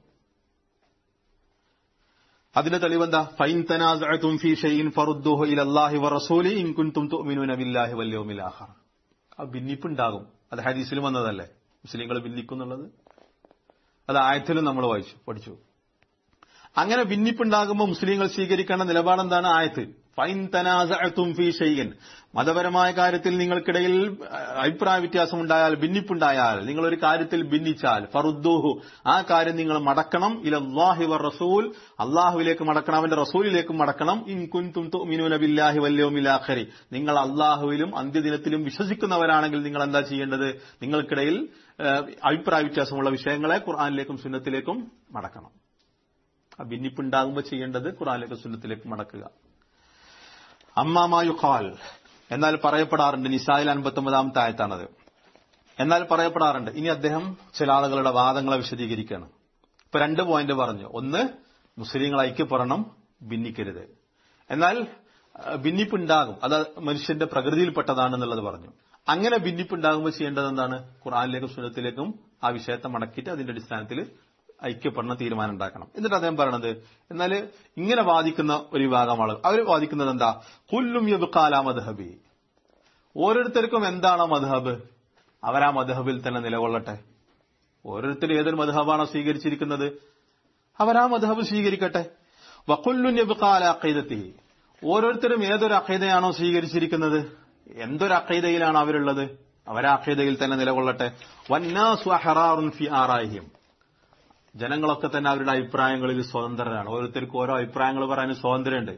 അതിന്റെ തെളിവെന്താ ഫൈൻ തനാസഅതും ഫീ ഷൈഇൻ ഫറുദ്ദുഹു ഇലല്ലാഹി വറസൂലി ഇൻ കുൻതും തുഅ്മിനൂന ബില്ലാഹി വൽ യൗമിൽ ആഖിർ ആ ഭിന്നിപ്പുണ്ടാകും അത് ഹദീസിൽ വന്നതല്ലേ മുസ്ലിങ്ങൾ ഭിന്നിക്കുന്നുള്ളത് അത് ആയത്തിലും നമ്മൾ വായിച്ചു പഠിച്ചു അങ്ങനെ ഭിന്നിപ്പുണ്ടാകുമ്പോൾ മുസ്ലിങ്ങൾ സ്വീകരിക്കേണ്ട നിലപാടെന്താണ് ആയത്ത് ഫൈൻ തനാസഅതും ഫീ ഷൈഇൻ മതപരമായ കാര്യത്തിൽ നിങ്ങൾക്കിടയിൽ അഭിപ്രായ വ്യത്യാസമുണ്ടായാൽ ഭിന്നിപ്പുണ്ടായാൽ നിങ്ങൾ ഒരു കാര്യത്തിൽ ഭിന്നിച്ചാൽ ഫറുദ്ദൂഹു ആ കാര്യം നിങ്ങൾ മടക്കണം ഇലല്ലാഹി വർ റസൂൽ അള്ളാഹുവിലേക്ക് മടക്കണം അവന്റെ റസൂലിലേക്ക് മടക്കണം ഇൻ കുൻതും തുഅ്മിനൂന ബില്ലാഹി വൽ യൗമിൽ ആഖിരി നിങ്ങൾ അള്ളാഹുവിലും അന്ത്യദിനത്തിലും വിശ്വസിക്കുന്നവരാണെങ്കിൽ നിങ്ങൾ എന്താ ചെയ്യേണ്ടത് നിങ്ങൾക്കിടയിൽ അഭിപ്രായ വ്യത്യാസമുള്ള വിഷയങ്ങളെ ഖുർആനിലേക്കും സുന്നത്തിലേക്കും മടക്കണം ആ ഭിന്നിപ്പുണ്ടാകുമ്പോൾ ചെയ്യേണ്ടത് ഖുർആനിലേക്കും സുന്നത്തിലേക്കും മടക്കുക അമ്മാമായു ഖാൽ എന്നാൽ പറയപ്പെടാറുണ്ട് നിസായിൽ അൻപത്തൊമ്പതാമത്തെ ആയത്താണത് എന്നാൽ പറയപ്പെടാറുണ്ട് ഇനി അദ്ദേഹം ചില ആളുകളുടെ വാദങ്ങളെ വിശദീകരിക്കുകയാണ് ഇപ്പൊ രണ്ട് പോയിന്റ് പറഞ്ഞു ഒന്ന് മുസ്ലിങ്ങൾ ഐക്യപ്പെടണം ഭിന്നിക്കരുത് എന്നാൽ ഭിന്നിപ്പുണ്ടാകും അത് മനുഷ്യന്റെ പ്രകൃതിയിൽപ്പെട്ടതാണെന്നുള്ളത് പറഞ്ഞു അങ്ങനെ ഭിന്നിപ്പുണ്ടാകുമ്പോൾ ചെയ്യേണ്ടത് എന്താണ് ഖുർആാനിലേക്കും സുന്നത്തിലേക്കും ആ വിഷയത്തെ മടക്കിയിട്ട് അതിന്റെ അടിസ്ഥാനത്തിൽ ഐക്യപ്പെടണ തീരുമാനം ഉണ്ടാക്കണം എന്നിട്ട് അദ്ദേഹം പറയണത് എന്നാൽ ഇങ്ങനെ വാദിക്കുന്ന ഒരു വിഭാഗം ആളുകൾ അവർ വാദിക്കുന്നത് എന്താ കുല്ലും യബുക്കാല മദ്ഹബി ഓരോരുത്തർക്കും എന്താണ് മദ്ഹബ് അവരാ മദ്ഹബിൽ തന്നെ നിലകൊള്ളട്ടെ ഓരോരുത്തരും ഏതൊരു മദ്ഹബാണോ സ്വീകരിച്ചിരിക്കുന്നത് അവരാ മദ്ഹബ് സ്വീകരിക്കട്ടെ വക്കുല്ലുൻ യബുക്കാല അക്കൈദത്തി ഓരോരുത്തരും ഏതൊരു അക്കൈതയാണോ സ്വീകരിച്ചിരിക്കുന്നത് എന്തൊരു അക്കൈതയിലാണ് അവരുള്ളത് അവരാ അക്കൈതയിൽ തന്നെ നിലകൊള്ളട്ടെ വന്നാസു അഹറാറുൻ ഫി ആറായിഹിം ജനങ്ങളൊക്കെ തന്നെ അവരുടെ അഭിപ്രായങ്ങളിൽ സ്വതന്ത്രരാണ് ഓരോരുത്തർക്കും ഓരോ അഭിപ്രായങ്ങൾ പറയാൻ സ്വാതന്ത്ര്യമുണ്ട്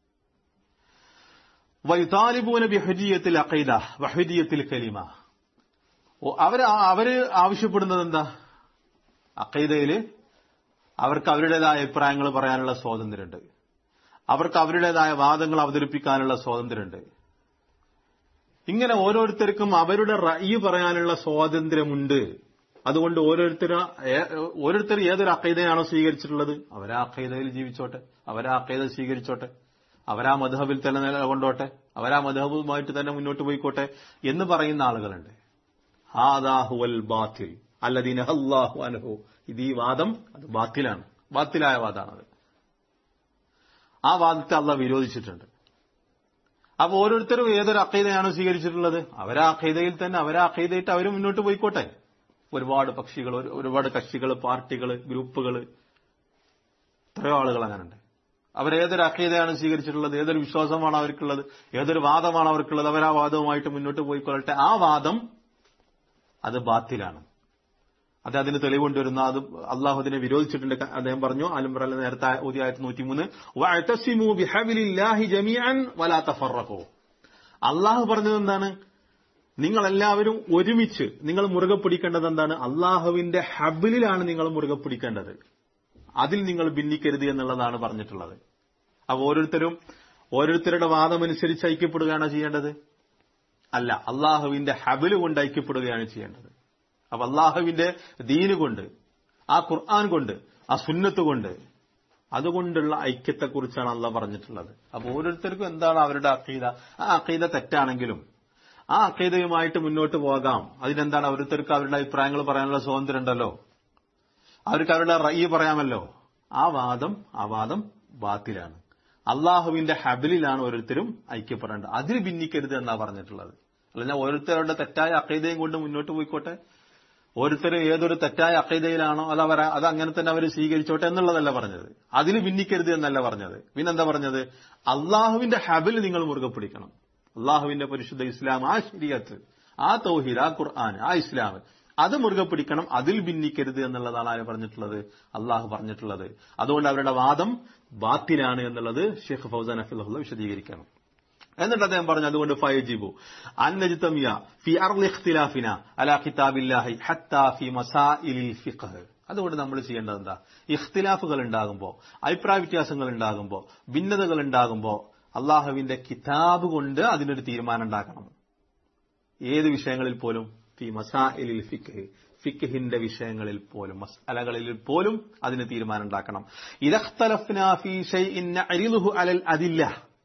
വൈതാലിബൂന ബിഹജിയത്തിൽ അഖൈദ വഹജിയത്തിൽ കലിമ അവര് അവര് ആവശ്യപ്പെടുന്നത് എന്താ അഖൈദയില് അവർക്ക് അവരുടേതായ അഭിപ്രായങ്ങൾ പറയാനുള്ള സ്വാതന്ത്ര്യമുണ്ട് അവർക്ക് അവരുടേതായ വാദങ്ങൾ അവതരിപ്പിക്കാനുള്ള സ്വാതന്ത്ര്യമുണ്ട് ഇങ്ങനെ ഓരോരുത്തർക്കും അവരുടെ റയ്യ് പറയാനുള്ള സ്വാതന്ത്ര്യമുണ്ട് അതുകൊണ്ട് ഓരോരുത്തർ ഓരോരുത്തർ ഏതൊരു അക്കൈതയാണോ സ്വീകരിച്ചിട്ടുള്ളത് അവരാ അക്കൈതയിൽ ജീവിച്ചോട്ടെ അവരാ അക്കൈത സ്വീകരിച്ചോട്ടെ അവരാ മധബിൽ തന്നെ നിലകൊണ്ടോട്ടെ അവരാ മധബുമായിട്ട് തന്നെ മുന്നോട്ട് പോയിക്കോട്ടെ എന്ന് പറയുന്ന ആളുകളുണ്ട് ഹാദാഹുവൽ ബാത്തിൽ അല്ലദീന അല്ലാഹു അനഹു ഇത് ഈ വാദം അത് ബാത്തിലാണ് ബാത്തിലായ വാദമാണത് ആ വാദത്തെ അള്ള വിരോധിച്ചിട്ടുണ്ട് അപ്പൊ ഓരോരുത്തരും ഏതൊരു അക്കൈതയാണ് സ്വീകരിച്ചിട്ടുള്ളത് അവരാ അക്കൈതയിൽ തന്നെ അവരാ അക്കൈതയിട്ട് അവർ മുന്നോട്ട് പോയിക്കോട്ടെ ഒരുപാട് പക്ഷികൾ ഒരുപാട് കക്ഷികൾ പാർട്ടികൾ ഗ്രൂപ്പുകൾ എത്രയോ ആളുകൾ അങ്ങനെയുണ്ട് അവരേതൊരു അക്കീതയാണ് സ്വീകരിച്ചിട്ടുള്ളത് ഏതൊരു വിശ്വാസമാണ് അവർക്കുള്ളത് ഏതൊരു വാദമാണ് അവർക്കുള്ളത് അവർ ആ വാദവുമായിട്ട് മുന്നോട്ട് പോയിക്കൊള്ളട്ടെ ആ വാദം അത് ബാത്തിലാണ് അത് അതിന് തെളിവുകൊണ്ടുവരുന്ന അത് അള്ളാഹു അതിനെ വിരോധിച്ചിട്ടുണ്ട് അദ്ദേഹം പറഞ്ഞു അലുംബ്രല്ല നേരത്തെ ഊതി ആയിരത്തി നൂറ്റിമൂന്ന് അള്ളാഹു പറഞ്ഞത് എന്താണ് നിങ്ങളെല്ലാവരും ഒരുമിച്ച് നിങ്ങൾ മുറുകെ പിടിക്കേണ്ടത് എന്താണ് അള്ളാഹുവിന്റെ ഹബിലിലാണ് നിങ്ങൾ മുറുകെ പിടിക്കേണ്ടത് അതിൽ നിങ്ങൾ ഭിന്നിക്കരുത് എന്നുള്ളതാണ് പറഞ്ഞിട്ടുള്ളത് അപ്പൊ ഓരോരുത്തരും ഓരോരുത്തരുടെ വാദമനുസരിച്ച് ഐക്യപ്പെടുകയാണോ ചെയ്യേണ്ടത് അല്ല അള്ളാഹുവിന്റെ ഹബില് കൊണ്ട് ഐക്യപ്പെടുകയാണ് ചെയ്യേണ്ടത് അപ്പൊ അള്ളാഹുവിന്റെ ദീന് കൊണ്ട് ആ ഖുർആൻ കൊണ്ട് ആ സുന്നത്ത് കൊണ്ട് അതുകൊണ്ടുള്ള ഐക്യത്തെക്കുറിച്ചാണ് അള്ളാഹ് പറഞ്ഞിട്ടുള്ളത് അപ്പൊ ഓരോരുത്തർക്കും എന്താണ് അവരുടെ അക്കീത ആ അക്കീത തെറ്റാണെങ്കിലും ആ അക്കീതയുമായിട്ട് മുന്നോട്ട് പോകാം അതിനെന്താണ് ഓരോരുത്തർക്ക് അവരുടെ അഭിപ്രായങ്ങൾ പറയാനുള്ള സ്വാതന്ത്ര്യം ഉണ്ടല്ലോ അവർക്ക് അവരുടെ റയ്യ് പറയാമല്ലോ ആ വാദം ആ വാദം ബാത്തിലാണ് അള്ളാഹുവിന്റെ ഹബിലിലാണ് ഓരോരുത്തരും ഐക്യപ്പെടേണ്ടത് അതിൽ ഭിന്നിക്കരുത് എന്നാ പറഞ്ഞിട്ടുള്ളത് അല്ല ഞാൻ ഓരോരുത്തരുടെ തെറ്റായ അക്കൈതയും കൊണ്ട് മുന്നോട്ട് പോയിക്കോട്ടെ ഓരോരുത്തരും ഏതൊരു തെറ്റായ അക്കൈതയിലാണോ അത് അവർ അത് അങ്ങനെ തന്നെ അവർ സ്വീകരിച്ചോട്ടെ എന്നുള്ളതല്ല പറഞ്ഞത് അതിൽ ഭിന്നിക്കരുത് എന്നല്ല പറഞ്ഞത് പിന്നെന്താ പറഞ്ഞത് അള്ളാഹുവിന്റെ ഹബിൽ നിങ്ങൾ മുറുകെ പിടിക്കണം അള്ളാഹുവിന്റെ പരിശുദ്ധ ഇസ്ലാം ആ ശരിയത്ത് ആ തൗഹീദ് ആ ഖുർആൻ ആ ഇസ്ലാം അത് മുറുകെ പിടിക്കണം അതിൽ ഭിന്നിക്കരുത് എന്നുള്ളതാണ് ആര് പറഞ്ഞിട്ടുള്ളത് അള്ളാഹു പറഞ്ഞിട്ടുള്ളത് അതുകൊണ്ട് അവരുടെ വാദം ബാത്തിലാണ് എന്നുള്ളത് ഷെയ്ഖ് ഫൗസാൻ അഫിള്ള വിശദീകരിക്കണം എന്നിട്ട് അദ്ദേഹം പറഞ്ഞു അതുകൊണ്ട് ഫയജിബു അന്നജിതമിയ ഫി അർലി ഇഖ്തിലാഫിന അലാ കിതാബില്ലാഹി ഹത്താ ഫി മസാഇലിൽ ഫിഖ് അതുകൊണ്ട് നമ്മൾ ചെയ്യേണ്ടത് എന്താ ഇഖ്തിലാഫുകൾ ഉണ്ടാകുമ്പോൾ അഭിപ്രായ വ്യത്യാസങ്ങൾ ഉണ്ടാകുമ്പോൾ ഭിന്നതകൾ ഉണ്ടാകുമ്പോൾ അള്ളാഹുവിന്റെ കിതാബ് കൊണ്ട് അതിനൊരു തീരുമാനം ഉണ്ടാക്കണം ഏത് വിഷയങ്ങളിൽ പോലും ഫി മസാഇലിൽ ഫിഖ് ഫിഖ്ഹിന്റെ വിഷയങ്ങളിൽ പോലും മസ്അലകളിൽ പോലും അതിന് തീരുമാനം ഉണ്ടാക്കണം ഇദഖ്തലഫ്നാ ഫീ ഷൈഇൻ നഅരിലുഹു അലൽ അദില്ല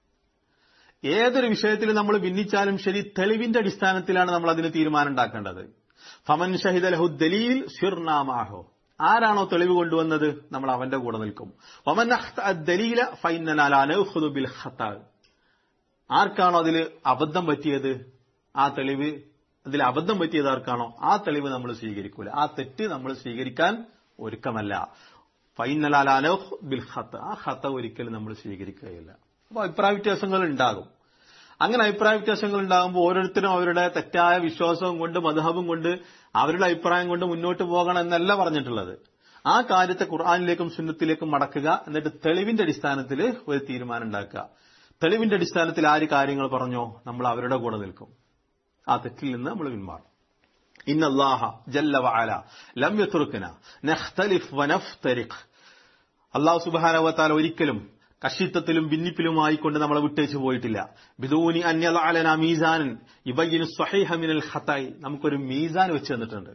ഏതൊരു വിഷയത്തിൽ നമ്മൾ ഭിന്നിച്ചാലും ശരി തെളിവിന്റെ അടിസ്ഥാനത്തിലാണ് നമ്മൾ അതിന് തീരുമാനം ഉണ്ടാക്കേണ്ടത് ഫമൻ ഷഹിദ ലഹു ദലീൽ ഷിർനാമാഹോ ആരാണോ തെളിവ് കൊണ്ടുവന്നത് നമ്മൾ അവന്റെ കൂടെ നിൽക്കും വമൻ അഖ്ത ദലീല ഫൈനനാ ലാ നഖുദു ബിൽ ഖത്താ ആർക്കാണോ അതിൽ അബദ്ധം പറ്റിയത് ആ തെളിവ് അതിൽ അബദ്ധം പറ്റിയത് ആർക്കാണോ ആ തെളിവ് നമ്മൾ സ്വീകരിക്കൂല ആ തെറ്റ് നമ്മൾ സ്വീകരിക്കാൻ ഒരുക്കമല്ല ഫൈനലാലാനോഹ് ബിൽ ഖത്ത ആ ഖത്ത ഒരിക്കലും നമ്മൾ സ്വീകരിക്കുകയില്ല അപ്പൊ അഭിപ്രായ വ്യത്യാസങ്ങൾ ഉണ്ടാകും അങ്ങനെ അഭിപ്രായ വ്യത്യാസങ്ങൾ ഉണ്ടാകുമ്പോൾ ഓരോരുത്തരും അവരുടെ തെറ്റായ വിശ്വാസവും കൊണ്ട് മധുഹബും കൊണ്ട് അവരുടെ അഭിപ്രായം കൊണ്ട് മുന്നോട്ട് പോകണം എന്നല്ല പറഞ്ഞിട്ടുള്ളത് ആ കാര്യത്തെ ഖുർആാനിലേക്കും സുന്നത്തിലേക്കും മടക്കുക എന്നിട്ട് തെളിവിന്റെ അടിസ്ഥാനത്തിൽ ഒരു തീരുമാനം ഉണ്ടാക്കുക തെളിവിന്റെ അടിസ്ഥാനത്തിൽ ആര് കാര്യങ്ങൾ പറഞ്ഞോ നമ്മൾ അവരുടെ കൂടെ നിൽക്കും ആ തെറ്റിൽ നിന്ന് നമ്മൾ പിന്മാറും ഇന്നല്ലാഹ ജല്ല വഅല ലം യത്രുക്കന നഖ്തലിഫ് വനഫ്തരിഖ് അല്ലാഹു സുബ്ഹാനഹു വതആല ഒരിക്കലും കഷിത്തത്തിലും ഭിന്നിപ്പിലുമായി കൊണ്ട് നമ്മളെ വിട്ടേച്ചു പോയിട്ടില്ല ബിദൂനി അന്യലന മീസാനൻ ഇബയ്യിനു സ്വഹീഹ മിനൽ ഖതായി നമുക്കൊരു മീസാൻ വെച്ച് തന്നിട്ടുണ്ട്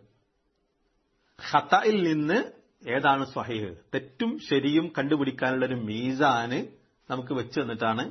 ഖതയിൽ നിന്ന് ഏതാണ് സ്വഹീഹ് തെറ്റും ശരിയും കണ്ടുപിടിക്കാനുള്ള ഒരു മീസാന് നമുക്ക് വെച്ച് തന്നിട്ടാണ്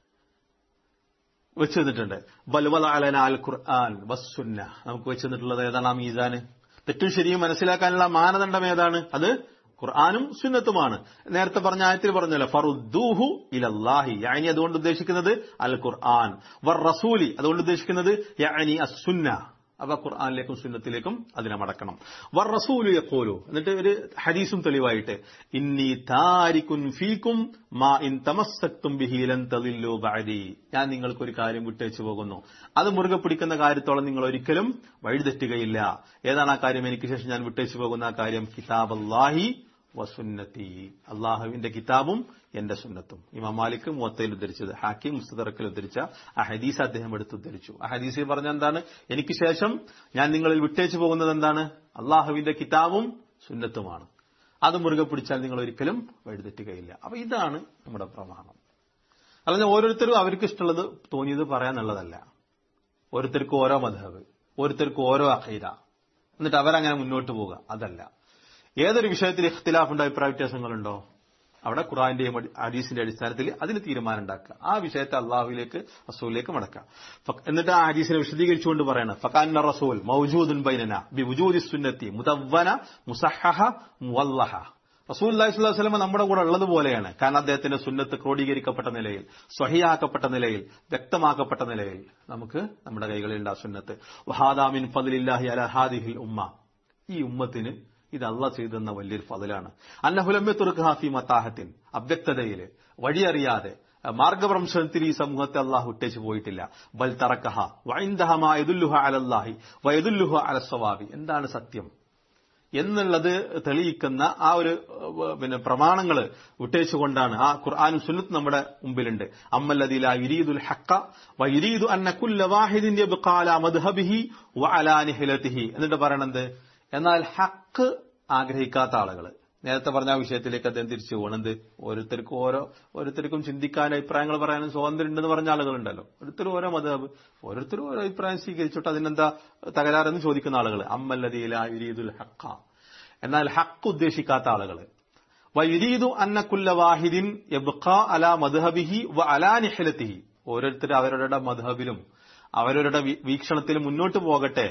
വെച്ച് തന്നിട്ടുണ്ട് ബൽവല അലന അൽ ഖുർആൻ വസ്സുന്ന നമുക്ക് വെച്ച് തന്നിട്ടുള്ളത് ഏതാണ് ആ മീസാന് തെറ്റും ശരിയും മനസ്സിലാക്കാനുള്ള മാനദണ്ഡം ഏതാണ് അത് ഖുർആാനും സുന്നത്തുമാണ് നേരത്തെ പറഞ്ഞ ആയത്തിൽ പറഞ്ഞല്ലോ ഫറുദ്ദൂഹു ഇലല്ലാഹി യാനി അതുകൊണ്ട് ഉദ്ദേശിക്കുന്നത് അൽ ഖുർആൻ വർ റസൂലി അതുകൊണ്ട് ഉദ്ദേശിക്കുന്നത് യാനി അസുന്ന അവ ഖുർആാനിലേക്കും സുന്നത്തിലേക്കും അതിനെ മടക്കണം വർ റസൂലു യഖൂലു എന്നിട്ട് ഒരു ഹദീസും തെളിവായിട്ട് ഇന്നി താരിക്കുൻ ഫീക്കും മാ ഇൻ തമസ്സക്തും ബിഹി ലൻ തദില്ലു ബഅദി ഞാൻ നിങ്ങൾക്ക് ഒരു കാര്യം വിട്ടേച്ചു പോകുന്നു അത് മുറുകെ പിടിക്കുന്ന കാര്യത്തോളം നിങ്ങൾ ഒരിക്കലും വഴിതെറ്റുകയില്ല ഏതാണ് ആ കാര്യം എനിക്ക് ശേഷം ഞാൻ വിട്ടേച്ചു പോകുന്ന ആ കാര്യം കിതാബല്ലാഹി വസുന്നത്തി അള്ളാഹുവിന്റെ കിതാബും എന്റെ സുന്നത്തും ഇമാം മാലിക് മുവത്തയിൽ ഉദ്ധരിച്ചത് ഹാക്കിം മുസ്തറക്കിൽ ഉദ്ധരിച്ച ആ ഹദീസ് അദ്ദേഹം എടുത്ത് ഉദ്ധരിച്ചു ആ ഹദീസിൽ പറഞ്ഞ എന്താണ് എനിക്ക് ശേഷം ഞാൻ നിങ്ങളിൽ വിട്ടേച്ചു പോകുന്നത് എന്താണ് അള്ളാഹുവിന്റെ കിതാബും സുന്നത്തുമാണ് അത് മുറുകെ പിടിച്ചാൽ നിങ്ങൾ ഒരിക്കലും വഴിതെറ്റുകയില്ല അപ്പൊ ഇതാണ് നമ്മുടെ പ്രമാണം അല്ലാതെ ഓരോരുത്തരും അവർക്ക് ഇഷ്ടമുള്ളത് തോന്നിയത് പറയാന്നുള്ളതല്ല ഓരോരുത്തർക്കും ഓരോ മധബ് ഓരോരുത്തർക്കും ഓരോ അഖീദ എന്നിട്ട് അവരങ്ങനെ മുന്നോട്ട് പോവുക അതല്ല ഏതൊരു വിഷയത്തിൽ ഇഖ്തിലാഫുണ്ടോ അഭിപ്രായ വ്യത്യാസങ്ങളുണ്ടോ അവിടെ ഖുറാന്റെയും ഹദീസിന്റെ അടിസ്ഥാനത്തിൽ അതിന് തീരുമാനം ഉണ്ടാക്കുക ആ വിഷയത്തെ അള്ളാഹുവിലേക്ക് റസൂലിലേക്ക് മടക്കുക ഫ- എന്നിട്ട് ആ ഹദീസിനെ വിശദീകരിച്ചുകൊണ്ട് പറയണം ഫക്കാൻ റസൂൽ മൗജൂദുൻ ബൈനന ബി വുജൂദി സുന്നത്തി മുതവ്വന മുസഹഹ മുവല്ലഹ റസൂൽ അല്ലാഹി സ്വല്ലല്ലാഹു അലൈഹി വസല്ലം നമ്മുടെ കൂടെ ഉള്ളതുപോലെയാണ് കാരണം അദ്ദേഹത്തിന്റെ സുന്നത്ത് ക്രോഡീകരിക്കപ്പെട്ട നിലയിൽ സ്വഹിയാക്കപ്പെട്ട നിലയിൽ വ്യക്തമാക്കപ്പെട്ട നിലയിൽ നമുക്ക് നമ്മുടെ കൈകളിലുണ്ട് ആ സുന്നത്ത് വഹാദാമിൻ ഫദ്ലില്ലാഹി അല ഹാദിഹിൽ ഉമ്മ ഈ ഉമ്മത്തിന് ഇത് അള്ള ചെയ്തെന്ന വലിയൊരു ഫതിലാണ് അന്നഹുലമ്യ തുർഖാഫി മത്താഹത്തിൻ അവ്യക്തതയില് വഴിയറിയാതെ മാർഗഭ്രംശത്തിൽ ഈ സമൂഹത്തെ അള്ളാഹു ഇട്ടേച്ചു പോയിട്ടില്ല ബൽ തറക്കഹ വൈന്ദഹമാ യദുല്ലുഹ അലല്ലാഹി വയദുല്ലുഹ അലസ്വവാബി എന്താണ് സത്യം എന്നുള്ളത് തെളിയിക്കുന്ന ആ ഒരു ഏഹ്, പിന്നെ പ്രമാണങ്ങൾ വിട്ടേച്ചുകൊണ്ടാണ് ആ ഖുർആാനും സുന്നത്ത് നമ്മുടെ മുമ്പിലുണ്ട് അമ്മല്ലദില യുരീദുൽ ഹക്ക വയുരീദു അന്ന കുല്ല വാഹിദിൻ യബ്ഖാ അലാ മദ്ഹബിഹി വഅലാ നിഹ്ലതിഹി എന്നിട്ട് പറയണത് എന്നാൽ ഹക്ക് ആഗ്രഹിക്കാത്ത ആളുകൾ നേരത്തെ പറഞ്ഞ ആ വിഷയത്തിലേക്ക് അദ്ദേഹം തിരിച്ചു പോകണത് ഓരോരുത്തർക്കും ഓരോ ഓരോരുത്തർക്കും ചിന്തിക്കാൻ അഭിപ്രായങ്ങൾ പറയാനും സ്വാതന്ത്ര്യം ഉണ്ടെന്ന് പറഞ്ഞ ആളുകളുണ്ടല്ലോ ഓരോരുത്തരും ഓരോ മതം ഓരോരുത്തരും ഓരോ അഭിപ്രായം സ്വീകരിച്ചിട്ട് അതിനെന്താ തകരാറെന്ന് ചോദിക്കുന്ന ആളുകൾ അമ്മല്ലതീല യുരീദുൽ ഹക്ക എന്നാൽ ഹക്ക് ഉദ്ദേശിക്കാത്ത ആളുകൾ വയുരീദു അന്ന കുല്ല വാഹിദിൻ യബ്ഖാ അലാ മദ്ഹബിഹി വ അലാ നിഹലത്തിഹി ഓരോരുത്തർ അവരുടെ മദ്ഹബിലും അവരവരുടെ വീ- വീക്ഷണത്തിലും മുന്നോട്ട് പോകട്ടെ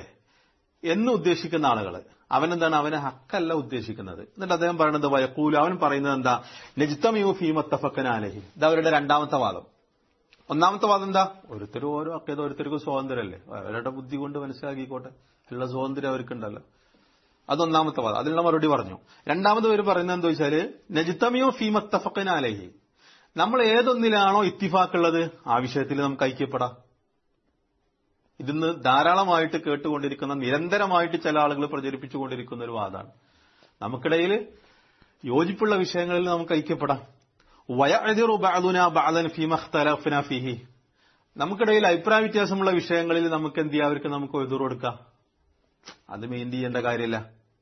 എന്ന് ഉദ്ദേശിക്കുന്ന ആളുകൾ അവനെന്താണ് അവനെ ഹക്കല്ല ഉദ്ദേശിക്കുന്നത് എന്നിട്ട് അദ്ദേഹം പറയുന്നത് വയക്കൂല അവൻ പറയുന്നത് എന്താ നജിത്തമിയു ഫീമത്തഫക്കനാലഹി ഇത് അവരുടെ രണ്ടാമത്തെ വാദം ഒന്നാമത്തെ വാദം എന്താ ഓരോരുത്തരും ഓരോ അക്കേത് ഓരോരുത്തർക്കും സ്വാതന്ത്ര്യമല്ലേ അവരുടെ ബുദ്ധി കൊണ്ട് മനസ്സിലാക്കിക്കോട്ടെ ഉള്ള സ്വാതന്ത്ര്യം അവർക്കുണ്ടല്ലോ അതൊന്നാമത്തെ വാദം അതിനുള്ള മറുപടി പറഞ്ഞു രണ്ടാമത് പേര് പറയുന്നത് എന്താ വെച്ചാല് നജിത്തമിയോ ഫീമത്തഫക്കനാലഹി നമ്മൾ ഏതൊന്നിലാണോ ഇത്തിഫാക്കുള്ളത് ആ വിഷയത്തിൽ നമുക്ക് ഐക്യപ്പെടാം ഇതിന്ന് ധാരാളമായിട്ട് കേട്ടുകൊണ്ടിരിക്കുന്ന നിരന്തരമായിട്ട് ചില ആളുകൾ പ്രചരിപ്പിച്ചുകൊണ്ടിരിക്കുന്ന ഒരു വാദമാണ് നമുക്കിടയിൽ യോജിപ്പുള്ള വിഷയങ്ങളിൽ നമുക്ക് ഐക്യപ്പെടാം വയഅദിറു ബഅദുന ബഅദൻ ഫീമ ഇഖ്തലഫ്ന ഫീഹി നമുക്കിടയിൽ അഭിപ്രായ വ്യത്യാസമുള്ള വിഷയങ്ങളിൽ നമുക്ക് എന്ത് ചെയ്യാം അവർക്ക് നമുക്ക് എതിർ കൊടുക്കാം അത് മെയിൻ ചെയ്യേണ്ട കാര്യമില്ല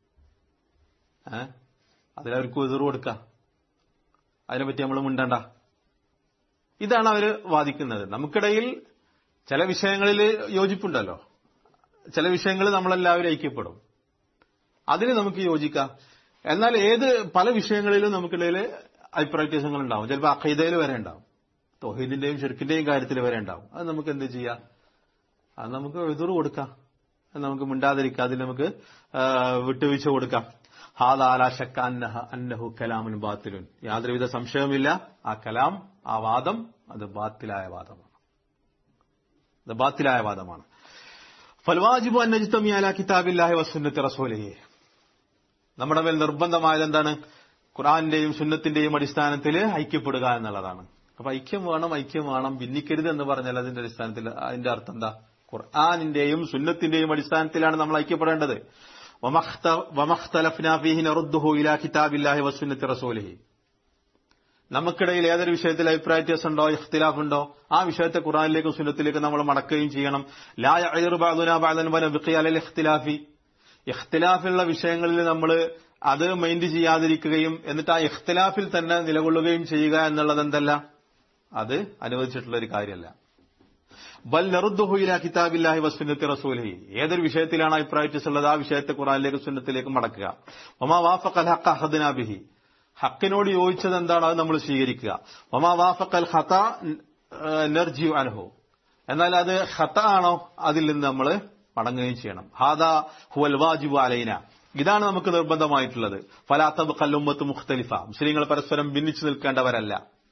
ഏ അതിലവർക്ക് എതിർ കൊടുക്കാം അതിനെപ്പറ്റി നമ്മൾ മിണ്ടണ്ട ഇതാണ് അവര് വാദിക്കുന്നത് നമുക്കിടയിൽ ചില വിഷയങ്ങളിൽ യോജിപ്പുണ്ടല്ലോ ചില വിഷയങ്ങളിൽ നമ്മളെല്ലാവരും ഐക്യപ്പെടും അതിന് നമുക്ക് യോജിക്കാം എന്നാൽ ഏത് പല വിഷയങ്ങളിലും നമുക്കിടയിൽ അഭിപ്രായ വ്യത്യാസങ്ങൾ ഉണ്ടാവും ചിലപ്പോൾ അഖീദയിൽ വരെ ഉണ്ടാവും തൊഹീദിന്റെയും ഷെർക്കിന്റെയും കാര്യത്തിൽ വരെ ഉണ്ടാവും അത് നമുക്ക് എന്ത് ചെയ്യാം അത് നമുക്ക് എതിർ കൊടുക്കാം അത് നമുക്ക് മിണ്ടാതിരിക്കാം അതിൽ നമുക്ക് ആ, വിട്ടുവീഴ്ച കൊടുക്കാം ഹാദാലാശക്ക അന്നഹ അന്നഹു കലാമുൻ ബാത്തിലുൻ യാതൊരുവിധ സംശയവുമില്ല ആ കലാം ആ വാദം അത് ബാത്തിലായ വാദമാണ് അത് ബാത്തിലായ വാദമാണ് ഫൽവാജിബു അന്നജിത്തമി അല കിതാബില്ലാഹി വസുന്നത്തി റസൂലിഹി നമ്മുടെ മേൽ നിർബന്ധമായത് എന്താണ് ഖുറാന്റെയും സുന്നത്തിന്റെയും അടിസ്ഥാനത്തിൽ ഐക്യപ്പെടുക എന്നുള്ളതാണ് അപ്പൊ ഐക്യം വേണം ഐക്യം വേണം ഭിന്നിക്കരുത് എന്ന് പറഞ്ഞാൽ അതിന്റെ അടിസ്ഥാനത്തിൽ അതിന്റെ അർത്ഥം എന്താ ഖുർആാനിന്റെയും സുന്നത്തിന്റെയും അടിസ്ഥാനത്തിലാണ് നമ്മൾ ഐക്യപ്പെടേണ്ടത് വമഖ്തലഫ്നാ ഫീഹി നറുദ്ദുഹു ഇലാ കിതാബില്ലാഹി വസുന്നത്തി റസൂലിഹി നമുക്കിടയിൽ ഏതൊരു വിഷയത്തിൽ അഭിപ്രായ വ്യത്യാസം ഉണ്ടോ ഇഖ്തിലാഫ് ഉണ്ടോ ആ വിഷയത്തെ ഖുറാനിലേക്കും സുന്നത്തിലേക്കും നമ്മൾ മടക്കുകയും ചെയ്യണം ലായ ഇഖ്തിലാഫി ഇഖ്തിലാഫുള്ള വിഷയങ്ങളിൽ നമ്മൾ അത് മൈൻഡ് ചെയ്യാതിരിക്കുകയും എന്നിട്ട് ആ ഇഖ്തിലാഫിൽ തന്നെ നിലകൊള്ളുകയും ചെയ്യുക എന്നുള്ളത് എന്തല്ല അത് അനുവദിച്ചിട്ടുള്ള ഒരു കാര്യമല്ല ബൽ നെറുദ്ദുഹുയില കിതാബില്ലാഹി വസുന്നത്തി റസൂലി ഏതൊരു വിഷയത്തിലാണ് അഭിപ്രായ വ്യത്യാസമുള്ളത് ആ വിഷയത്തെ ഖുറാനിലേക്ക് സുന്നത്തിലേക്ക് മടക്കുക ഒമാ വാഫഖൽ ഹഖ അഹദ്നാ ബിഹി ഹക്കിനോട് യോജിച്ചത് എന്താണ് അത് നമ്മൾ സ്വീകരിക്കുക ഒമാ വാഫഖൽ ഹത നെർജി അനഹു എന്നാൽ അത് ഹത ആണോ അതിൽ നിന്ന് നമ്മൾ മടങ്ങുകയും ചെയ്യണം ഹാദ ഹുവൽ വാജിബു അലൈന ഇതാണ് നമുക്ക് നിർബന്ധമായിട്ടുള്ളത് ഫലാത്തബ് കല്ലുമ്മത്ത് മുഖ്തലിഫ മുസ്ലിങ്ങൾ പരസ്പരം ഭിന്നിച്ചു നിൽക്കേണ്ടവരല്ല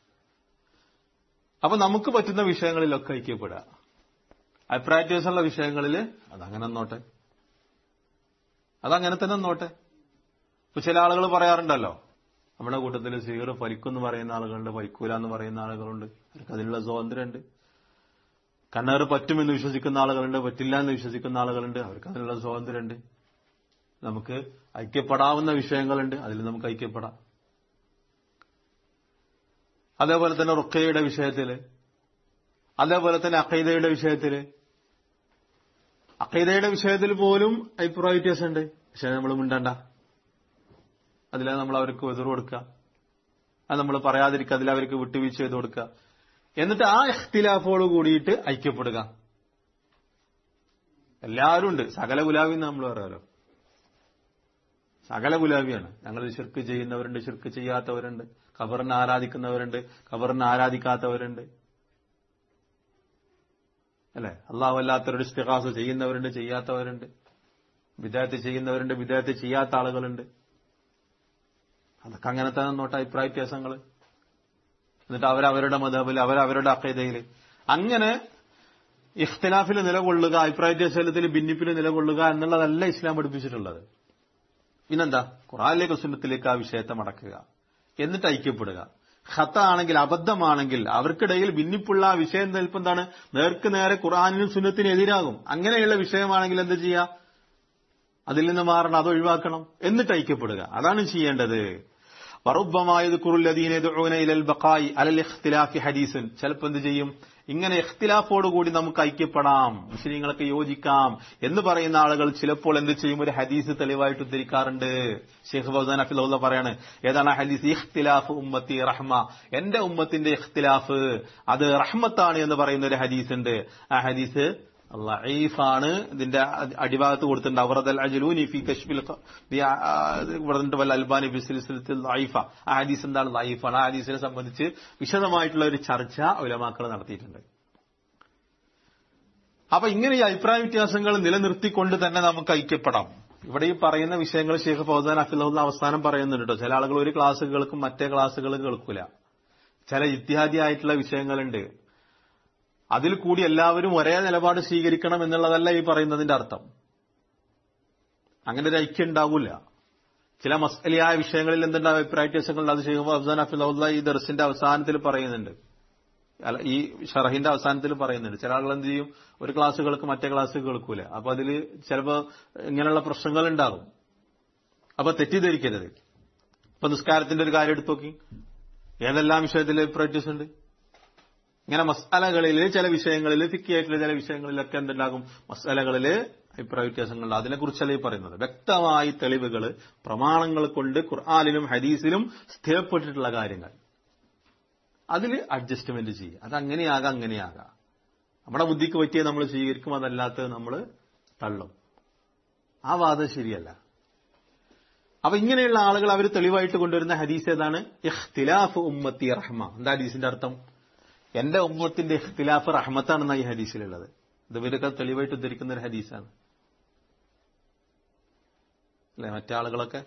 അപ്പൊ നമുക്ക് പറ്റുന്ന വിഷയങ്ങളിലൊക്കെ ഐക്യപ്പെടുക അഭിപ്രായ വ്യത്യാസമുള്ള വിഷയങ്ങളിൽ അതങ്ങനെ നോട്ടെ അതങ്ങനെ തന്നെ നോട്ടെ ഇപ്പൊ ചില ആളുകൾ പറയാറുണ്ടല്ലോ നമ്മുടെ കൂട്ടത്തിൽ സീറ് ഫലിക്കുമെന്ന് പറയുന്ന ആളുകളുണ്ട് ഫലിക്കൂല എന്ന് പറയുന്ന ആളുകളുണ്ട് അവർക്ക് അതിനുള്ള സ്വാതന്ത്ര്യമുണ്ട് കണ്ണേറ് പറ്റുമെന്ന് വിശ്വസിക്കുന്ന ആളുകളുണ്ട് പറ്റില്ല എന്ന് വിശ്വസിക്കുന്ന ആളുകളുണ്ട് അവർക്ക് അതിനുള്ള സ്വാതന്ത്ര്യമുണ്ട് നമുക്ക് ഐക്യപ്പെടാവുന്ന വിഷയങ്ങളുണ്ട് അതിൽ നമുക്ക് ഐക്യപ്പെടാം അതേപോലെ തന്നെ റുക്കയുടെ വിഷയത്തില് അതേപോലെ തന്നെ അഖൈദയുടെ വിഷയത്തില് അഖൈദയുടെ വിഷയത്തിൽ പോലും അഭിപ്രായ വ്യത്യാസമുണ്ട് പക്ഷെ നമ്മൾ മിണ്ടണ്ട അതിലെ നമ്മൾ അവർക്ക് എതിർ കൊടുക്കുക അത് നമ്മൾ പറയാതിരിക്കുക അതിൽ അവർക്ക് വിട്ടുവീഴ്ച ചെയ്ത് കൊടുക്കുക എന്നിട്ട് ആ ഇഖ്തിലാഫോട് കൂടിയിട്ട് ഐക്യപ്പെടുക എല്ലാവരും ഉണ്ട് സകല ഗുലാബി നമ്മൾ പറയാലോ സകല ഗുലാബിയാണ് ഞങ്ങൾ ശിർക്ക് ചെയ്യുന്നവരുണ്ട് ശിർക്ക് ചെയ്യാത്തവരുണ്ട് ഖബറിനെ ആരാധിക്കുന്നവരുണ്ട് ഖബറിനെ ആരാധിക്കാത്തവരുണ്ട് അല്ലെ അള്ളാഹു അല്ലാത്തവരുടെ ഇസ്തിഹാസ് ചെയ്യുന്നവരുണ്ട് ചെയ്യാത്തവരുണ്ട് വിദേഹത്ത് ചെയ്യുന്നവരുണ്ട് വിദേഹത്ത് ചെയ്യാത്ത ആളുകളുണ്ട് അതൊക്കെ അങ്ങനെ തന്നെ നോട്ട അഭിപ്രായ വ്യത്യാസങ്ങൾ എന്നിട്ട് അവരവരുടെ മതബിൽ അവരവരുടെ അക്കൈതയിൽ അങ്ങനെ ഇഖ്തിലാഫിൽ നിലകൊള്ളുക അഭിപ്രായ വ്യത്യാസത്തിൽ ഭിന്നിപ്പിൽ നിലകൊള്ളുക എന്നുള്ളതല്ല ഇസ്ലാം പഠിപ്പിച്ചിട്ടുള്ളത് പിന്നെന്താ ഖുറാനിലേക്ക് സുന്നത്തിലേക്ക് ആ വിഷയത്തെ മടക്കുക എന്നിട്ട് ഐക്യപ്പെടുക ഖത്ത ആണെങ്കിൽ അബദ്ധമാണെങ്കിൽ അവർക്കിടയിൽ ഭിന്നിപ്പുള്ള ആ വിഷയം നിൽപ്പെന്താണ് നേർക്ക് നേരെ ഖുറാനിനും സുന്നത്തിനും എതിരാകും അങ്ങനെയുള്ള വിഷയമാണെങ്കിൽ എന്ത് ചെയ്യുക അതിൽ നിന്ന് മാറണം അത് ഒഴിവാക്കണം എന്നിട്ട് ഐക്യപ്പെടുക അതാണ് ചെയ്യേണ്ടത് വറുബമായത് കുറുല്ലദീനൽ ബക്കായി അലൽ ഇഖ്തിലാഫി ഹദീസൻ ചിലപ്പോൾ എന്ത് ചെയ്യും ഇങ്ങനെ ഇഖ്തിലാഫോടുകൂടി നമുക്ക് ഐക്യപ്പെടാം മുസ്ലിങ്ങൾക്ക് യോജിക്കാം എന്ന് പറയുന്ന ആളുകൾ ചിലപ്പോൾ എന്ത് ചെയ്യും ഒരു ഹദീസ് തെളിവായിട്ട് ഉദ്ധരിക്കാറുണ്ട് ഷെയ്ഖ് ഫൗസാൻ അഫിലുള്ള പറയാണ് ഏതാണ് ആ ഹദീസ് ഇഖ്തിലാഫ് ഉമ്മത്തി റഹ്മ എന്റെ ഉമ്മത്തിന്റെ ഇഖ്തിലാഫ് അത് റഹ്മത്താണ് എന്ന് പറയുന്ന ഒരു ഹദീസ് ഉണ്ട് ആ ഹദീസ് ലൈഫാണ് ഇതിന്റെ അടിഭാഗത്ത് കൊടുത്തിട്ടുണ്ട് അവറദൽ അജലൂനി ഫി കശ്മിൽ പറഞ്ഞിട്ട് വല്ല അൽബാനി ബിസിൽസിൽ ലൈഫ ആ ഹദീസ് എന്താണ് ലൈഫാണ് ആ ഹദീസിനെ സംബന്ധിച്ച് വിശദമായിട്ടുള്ള ഒരു ചർച്ച ഉലമാക്കൾ നടത്തിയിട്ടുണ്ട് അപ്പൊ ഇങ്ങനെ ഈ അഭിപ്രായ വ്യത്യാസങ്ങൾ നിലനിർത്തിക്കൊണ്ട് തന്നെ നമുക്ക് ഐക്യപ്പെടാം ഇവിടെ ഈ പറയുന്ന വിഷയങ്ങൾ ഷെയ്ഖ് ഫൗസാൻ അഫിലുള്ള അവസാനം പറയുന്നുണ്ട് കേട്ടോ ചില ആളുകൾ ഒരു ക്ലാസ് കേൾക്കും മറ്റേ ക്ലാസ്സുകൾ കേൾക്കൂല ചില ഇത്യാദി ആയിട്ടുള്ള വിഷയങ്ങളുണ്ട് അതിൽ കൂടി എല്ലാവരും ഒരേ നിലപാട് സ്വീകരിക്കണം എന്നുള്ളതല്ല ഈ പറയുന്നതിന്റെ അർത്ഥം അങ്ങനെ ഒരു ഐക്യം ഉണ്ടാവില്ല ചില മസ്ലിയായ വിഷയങ്ങളിൽ എന്തുണ്ട് അഭിപ്രായ വ്യത്യാസങ്ങൾ അത് ചെയ്യുമ്പോൾ അഫ്സാൻ അഫിള്ള ഈ ദർസിന്റെ അവസാനത്തിൽ പറയുന്നുണ്ട് അല്ല ഈ ഷറഹിന്റെ അവസാനത്തിൽ പറയുന്നുണ്ട് ചില ആളുകൾ എന്ത് ചെയ്യും ഒരു ക്ലാസ് കേൾക്കും മറ്റേ ക്ലാസ് കേൾക്കൂല അപ്പൊ അതിൽ ചിലപ്പോ ഇങ്ങനെയുള്ള പ്രശ്നങ്ങൾ ഉണ്ടാകും അപ്പൊ തെറ്റിദ്ധരിക്കരുത് ഇപ്പൊ നിസ്കാരത്തിന്റെ ഒരു കാര്യം എടുത്തു നോക്കി ഏതെല്ലാം വിഷയത്തിൽ അഭിപ്രായ വ്യത്യാസമുണ്ട് ഇങ്ങനെ മസാലകളിൽ ചില വിഷയങ്ങളിൽ ഫിക്കിയായിട്ടുള്ള ചില വിഷയങ്ങളിലൊക്കെ എന്തുണ്ടാകും മസാലകളിൽ അഭിപ്രായ വ്യത്യാസങ്ങളുണ്ട് അതിനെക്കുറിച്ചല്ല ഈ പറയുന്നത് വ്യക്തമായി തെളിവുകൾ പ്രമാണങ്ങൾ കൊണ്ട് ഖുർആാനിലും ഹദീസിലും സ്ഥിരപ്പെട്ടിട്ടുള്ള കാര്യങ്ങൾ അതിൽ അഡ്ജസ്റ്റ്മെന്റ് ചെയ്യുക അത് അങ്ങനെയാകാം അങ്ങനെയാകാം നമ്മുടെ ബുദ്ധിക്ക് പറ്റിയ നമ്മൾ സ്വീകരിക്കും അതല്ലാത്തത് നമ്മൾ തള്ളും ആ വാദം ശരിയല്ല അപ്പൊ ഇങ്ങനെയുള്ള ആളുകൾ അവർ തെളിവായിട്ട് കൊണ്ടുവരുന്ന ഹദീസ് ഏതാണ് ഇഖ്തിലാഫ് ഉമ്മത്തി റഹ്മ എന്താ ഹദീസിന്റെ അർത്ഥം എന്റെ ഉമ്മത്തിന്റെ ഇഖ്തിലാഫ് റഹ്മത്താണെന്ന ഈ ഹദീസിലുള്ളത് ഇത് ഇവരൊക്കെ തെളിവായിട്ട് ഉദ്ധരിക്കുന്ന ഒരു ഹദീസാണ് അല്ലെ മറ്റാളുകളൊക്കെ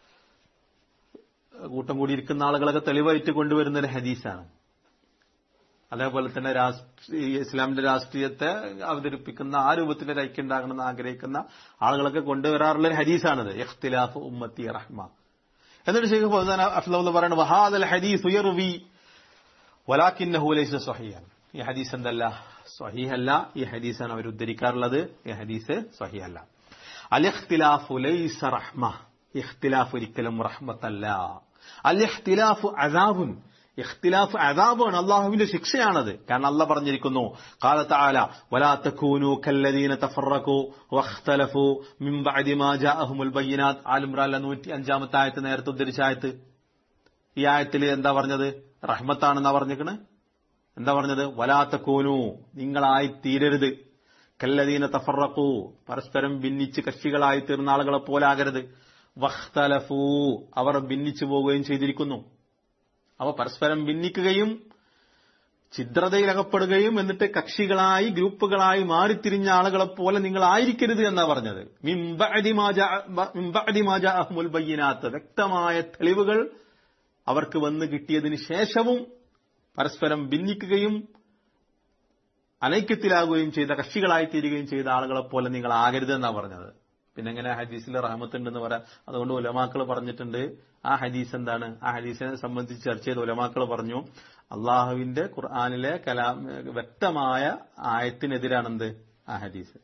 കൂട്ടം കൂടിയിരിക്കുന്ന ആളുകളൊക്കെ തെളിവായിട്ട് കൊണ്ടുവരുന്ന ഒരു ഹദീസാണ് അതേപോലെ തന്നെ രാഷ്ട്രീയ ഇസ്ലാമിന്റെ രാഷ്ട്രീയത്തെ അവതരിപ്പിക്കുന്ന ആ രൂപത്തിൽ ഒരു ഐക്യം ഉണ്ടാകണമെന്ന് ആഗ്രഹിക്കുന്ന ആളുകളൊക്കെ കൊണ്ടുവരാറുള്ള ഒരു ഹദീസാണിത് ഇഖ്തിലാഫ് ഉമ്മത്തി റഹ്മ എന്നിട്ട് ശേഖ് ഫൗസാൻ അഫ്ലൗന്ന് പറയുന്നത് വഹാദൽ ഹദീസ് ഉയർവി വലാക്കിന്നഹു ലൈസ സ്വഹിയാണ് ഈ ഹദീസ് എന്തല്ല സ്വഹീഹല്ല ഈ ഹദീസാണ് അവർ ഉദ്ധരിക്കാറുള്ളത് ഈ ഹദീസ് സ്വഹീഹല്ല അൽ ഇഖ്തിലാഫു ലൈസ റഹ്മ ഇഖ്തിലാഫ് ഒരിക്കലും റഹ്മത്തല്ല അൽ ഇഖ്തിലാഫു അദാബുൻ ഇഖ്തിലാഫ് അദാബാണ് അള്ളാഹുവിന്റെ ശിക്ഷയാണത് കാരണം അല്ല പറഞ്ഞിരിക്കുന്നു قال تعالى ولا تكونوا كالذين تفرقوا واختلفوا من بعد ما جاءهم البينات ആൽ ഇംറാൻ 105ാമത്തെ ആയത്ത് നേരത്തെ ഉദ്ധരിച്ച ആയത്ത് ഈ ആയത്തിൽ എന്താ പറഞ്ഞത് റഹ്മത്താണെന്നാ പറഞ്ഞിരിക്കണ് എന്താ പറഞ്ഞത് വലാത്തക്കൂനു നിങ്ങളായി തീരരുത് കല്ലദീന തഫറക്കൂ പരസ്പരം ഭിന്നിച്ച് കക്ഷികളായി തീർന്ന ആളുകളെ പോലാകരുത് വഖ്തലഫൂ അവർ ഭിന്നിച്ചു പോവുകയും ചെയ്തിരിക്കുന്നു അവ പരസ്പരം ഭിന്നിക്കുകയും ഛിദ്രതയിലകപ്പെടുകയും എന്നിട്ട് കക്ഷികളായി ഗ്രൂപ്പുകളായി മാറിത്തിരിഞ്ഞ ആളുകളെ പോലെ നിങ്ങൾ ആയിരിക്കരുത് എന്നാ പറഞ്ഞത് മിംബഅദിമാജാഅഹ്മുൽ ബയ്യിനാത്ത് വ്യക്തമായ തെളിവുകൾ അവർക്ക് വന്നു കിട്ടിയതിന് ശേഷവും പരസ്പരം ഭിന്നിക്കുകയും അനൈക്യത്തിലാകുകയും ചെയ്ത കക്ഷികളായി തീരുകയും ചെയ്ത ആളുകളെ പോലെ നിങ്ങൾ ആകരുത് എന്നാ പറഞ്ഞത് പിന്നെ എങ്ങനെ ഹദീസിൽ റഹമത്തുണ്ടെന്ന് പറയാം അതുകൊണ്ട് ഉലമാക്കൾ പറഞ്ഞിട്ടുണ്ട് ആ ഹദീസ് എന്താണ് ആ ഹദീസിനെ സംബന്ധിച്ച് ചർച്ച ചെയ്ത ഉലമാക്കൾ പറഞ്ഞു അള്ളാഹുവിന്റെ ഖുർആാനിലെ കലാം വ്യക്തമായ ആയത്തിനെതിരാണെന്ത് ആ ഹദീസ്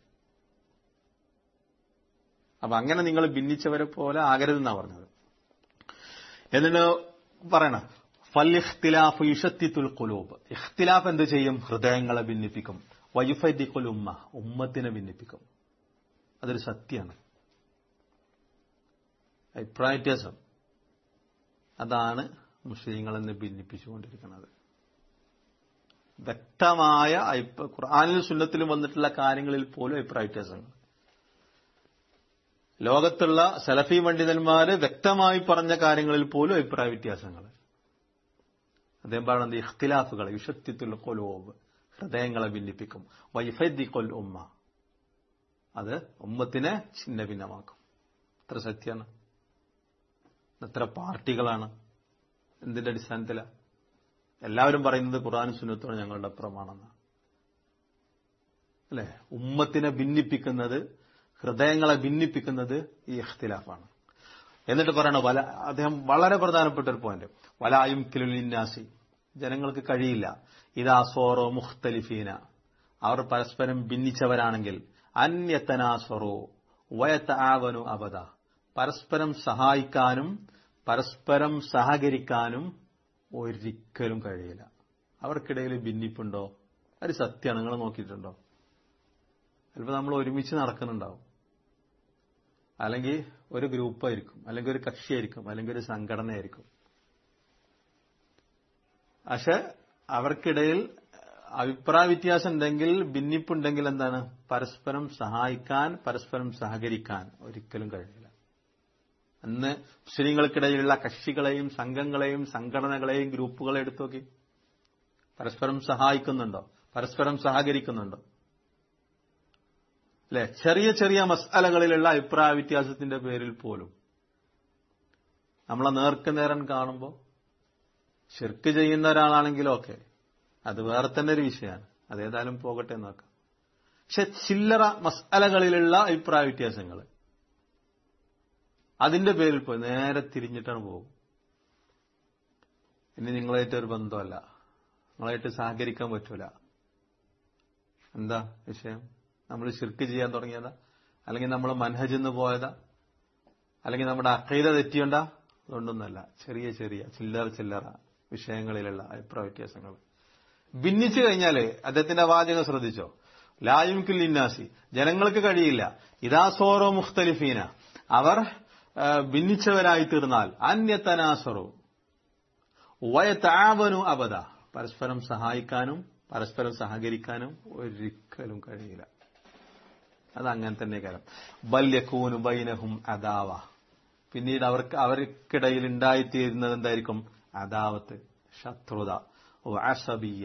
അപ്പൊ അങ്ങനെ നിങ്ങൾ ഭിന്നിച്ചവരെ പോലെ ആകരുതെന്നാ പറഞ്ഞത് എന്നിട്ട് പറയണം ഫല്ലിഖ്തിലാഫ് യുഷത്തിത്തുൽ കുലൂബ് ഇഖ്തിലാഫ് എന്ത് ചെയ്യും ഹൃദയങ്ങളെ ഭിന്നിപ്പിക്കും വയുഫദിഖുൽ ഉമ്മ ഉമ്മത്തിനെ ഭിന്നിപ്പിക്കും അതൊരു സത്യമാണ് അഭിപ്രായ വ്യത്യാസം അതാണ് മുസ്ലിങ്ങളെന്ന് ഭിന്നിപ്പിച്ചുകൊണ്ടിരിക്കുന്നത് വ്യക്തമായ ഖുർആാനിലും സുന്നത്തിലും വന്നിട്ടുള്ള കാര്യങ്ങളിൽ പോലും അഭിപ്രായ വ്യത്യാസങ്ങൾ ലോകത്തുള്ള സലഫി പണ്ഡിതന്മാര് വ്യക്തമായി പറഞ്ഞ കാര്യങ്ങളിൽ പോലും അഭിപ്രായ വ്യത്യാസങ്ങൾ അദ്ദേഹം പറയുന്നത് ഇഖ്തിലാഫുകൾ വിഷത്യത്തുൽ കൊലോബ് ഹൃദയങ്ങളെ ഭിന്നിപ്പിക്കും വൈഫദ്ദിഖുൽ ഉമ്മ അത് ഉമ്മത്തിനെ ഛിന്ന ഭിന്നമാക്കും എത്ര സത്യമാണ് എത്ര പാർട്ടികളാണ് എന്തിന്റെ അടിസ്ഥാനത്തില എല്ലാവരും പറയുന്നത് ഖുർആാനും സുന്നത്തോടെ ഞങ്ങളുടെ പ്രമാണമെന്നാണ് അല്ലെ ഉമ്മത്തിനെ ഭിന്നിപ്പിക്കുന്നത് ഹൃദയങ്ങളെ ഭിന്നിപ്പിക്കുന്നത് ഈ ഇഖ്തിലാഫാണ് എന്നിട്ട് പറയണ വല അദ്ദേഹം വളരെ പ്രധാനപ്പെട്ട ഒരു പോയിന്റ് വലായും കിലുലിന്നാസി ജനങ്ങൾക്ക് കഴിയില്ല ഇതാ സോറോ മുഖ്തലിഫീന അവർ പരസ്പരം ഭിന്നിച്ചവരാണെങ്കിൽ അന്യത്തനാസറോ വയത്ത ആവനു അബദ പരസ്പരം സഹായിക്കാനും പരസ്പരം സഹകരിക്കാനും ഒരിക്കലും കഴിയില്ല അവർക്കിടയിൽ ഭിന്നിപ്പുണ്ടോ അത് സത്യമാണ് നിങ്ങൾ നോക്കിയിട്ടുണ്ടോ ചിലപ്പോൾ നമ്മൾ ഒരുമിച്ച് നടക്കുന്നുണ്ടാവും അല്ലെങ്കിൽ ഒരു ഗ്രൂപ്പായിരിക്കും അല്ലെങ്കിൽ ഒരു കക്ഷിയായിരിക്കും അല്ലെങ്കിൽ ഒരു സംഘടനയായിരിക്കും പക്ഷെ അവർക്കിടയിൽ അഭിപ്രായ വ്യത്യാസം ഉണ്ടെങ്കിൽ ഭിന്നിപ്പുണ്ടെങ്കിൽ എന്താണ് പരസ്പരം സഹായിക്കാൻ പരസ്പരം സഹകരിക്കാൻ ഒരിക്കലും കഴിയില്ല അന്ന് മുസ്ലിങ്ങൾക്കിടയിലുള്ള കക്ഷികളെയും സംഘങ്ങളെയും സംഘടനകളെയും ഗ്രൂപ്പുകളെ എടുത്തു നോക്കി പരസ്പരം സഹായിക്കുന്നുണ്ടോ പരസ്പരം സഹകരിക്കുന്നുണ്ടോ അല്ലെ ചെറിയ ചെറിയ മസാലകളിലുള്ള അഭിപ്രായ വ്യത്യാസത്തിന്റെ പേരിൽ പോലും നമ്മളെ നേർക്ക് നേരം കാണുമ്പോൾ ഷിർക്ക് ചെയ്യുന്ന ഒരാളാണെങ്കിലും ഒക്കെ അത് വേറെ തന്നെ ഒരു വിഷയമാണ് അതേതായാലും പോകട്ടെ എന്ന് നോക്കാം പക്ഷെ ചില്ലറ മസാലകളിലുള്ള അഭിപ്രായ വ്യത്യാസങ്ങൾ അതിന്റെ പേരിൽ പോയി നേരെ തിരിഞ്ഞിട്ടാണ് പോകും ഇനി നിങ്ങളായിട്ട് ഒരു ബന്ധമല്ല നിങ്ങളായിട്ട് സഹകരിക്കാൻ പറ്റൂല എന്താ വിഷയം നമ്മൾ ശിർക്ക് ചെയ്യാൻ തുടങ്ങിയതാ അല്ലെങ്കിൽ നമ്മൾ മനഹജെന്ന് പോയതാ അല്ലെങ്കിൽ നമ്മുടെ അക്കൈത തെറ്റിയുണ്ടാ അതുകൊണ്ടൊന്നല്ല ചെറിയ ചെറിയ ചില്ലറ ചില്ലറ വിഷയങ്ങളിലുള്ള അഭിപ്രായ വ്യത്യാസങ്ങൾ ഭിന്നിച്ചു കഴിഞ്ഞാല് അദ്ദേഹത്തിന്റെ വാചകം ശ്രദ്ധിച്ചോ ലായുംകിൽ ഇന്നാസി ജനങ്ങൾക്ക് കഴിയില്ല ഇതാ സോറോ മുഖ്തലിഫീന അവർ ഭിന്നിച്ചവരായി തീർന്നാൽ അന്യത്തനാസറു വയത്താവനു അബദ പരസ്പരം സഹായിക്കാനും പരസ്പരം സഹകരിക്കാനും ഒരിക്കലും കഴിയില്ല അത് അങ്ങനെ തന്നെ കാലം ബല്യക്കൂനു ബൈനഹും അദാവ പിന്നീട് അവർക്ക് അവർക്കിടയിൽ ഉണ്ടായിത്തീരുന്നത് എന്തായിരിക്കും അദാവത്ത് ശത്രുത ഓ അസബിയ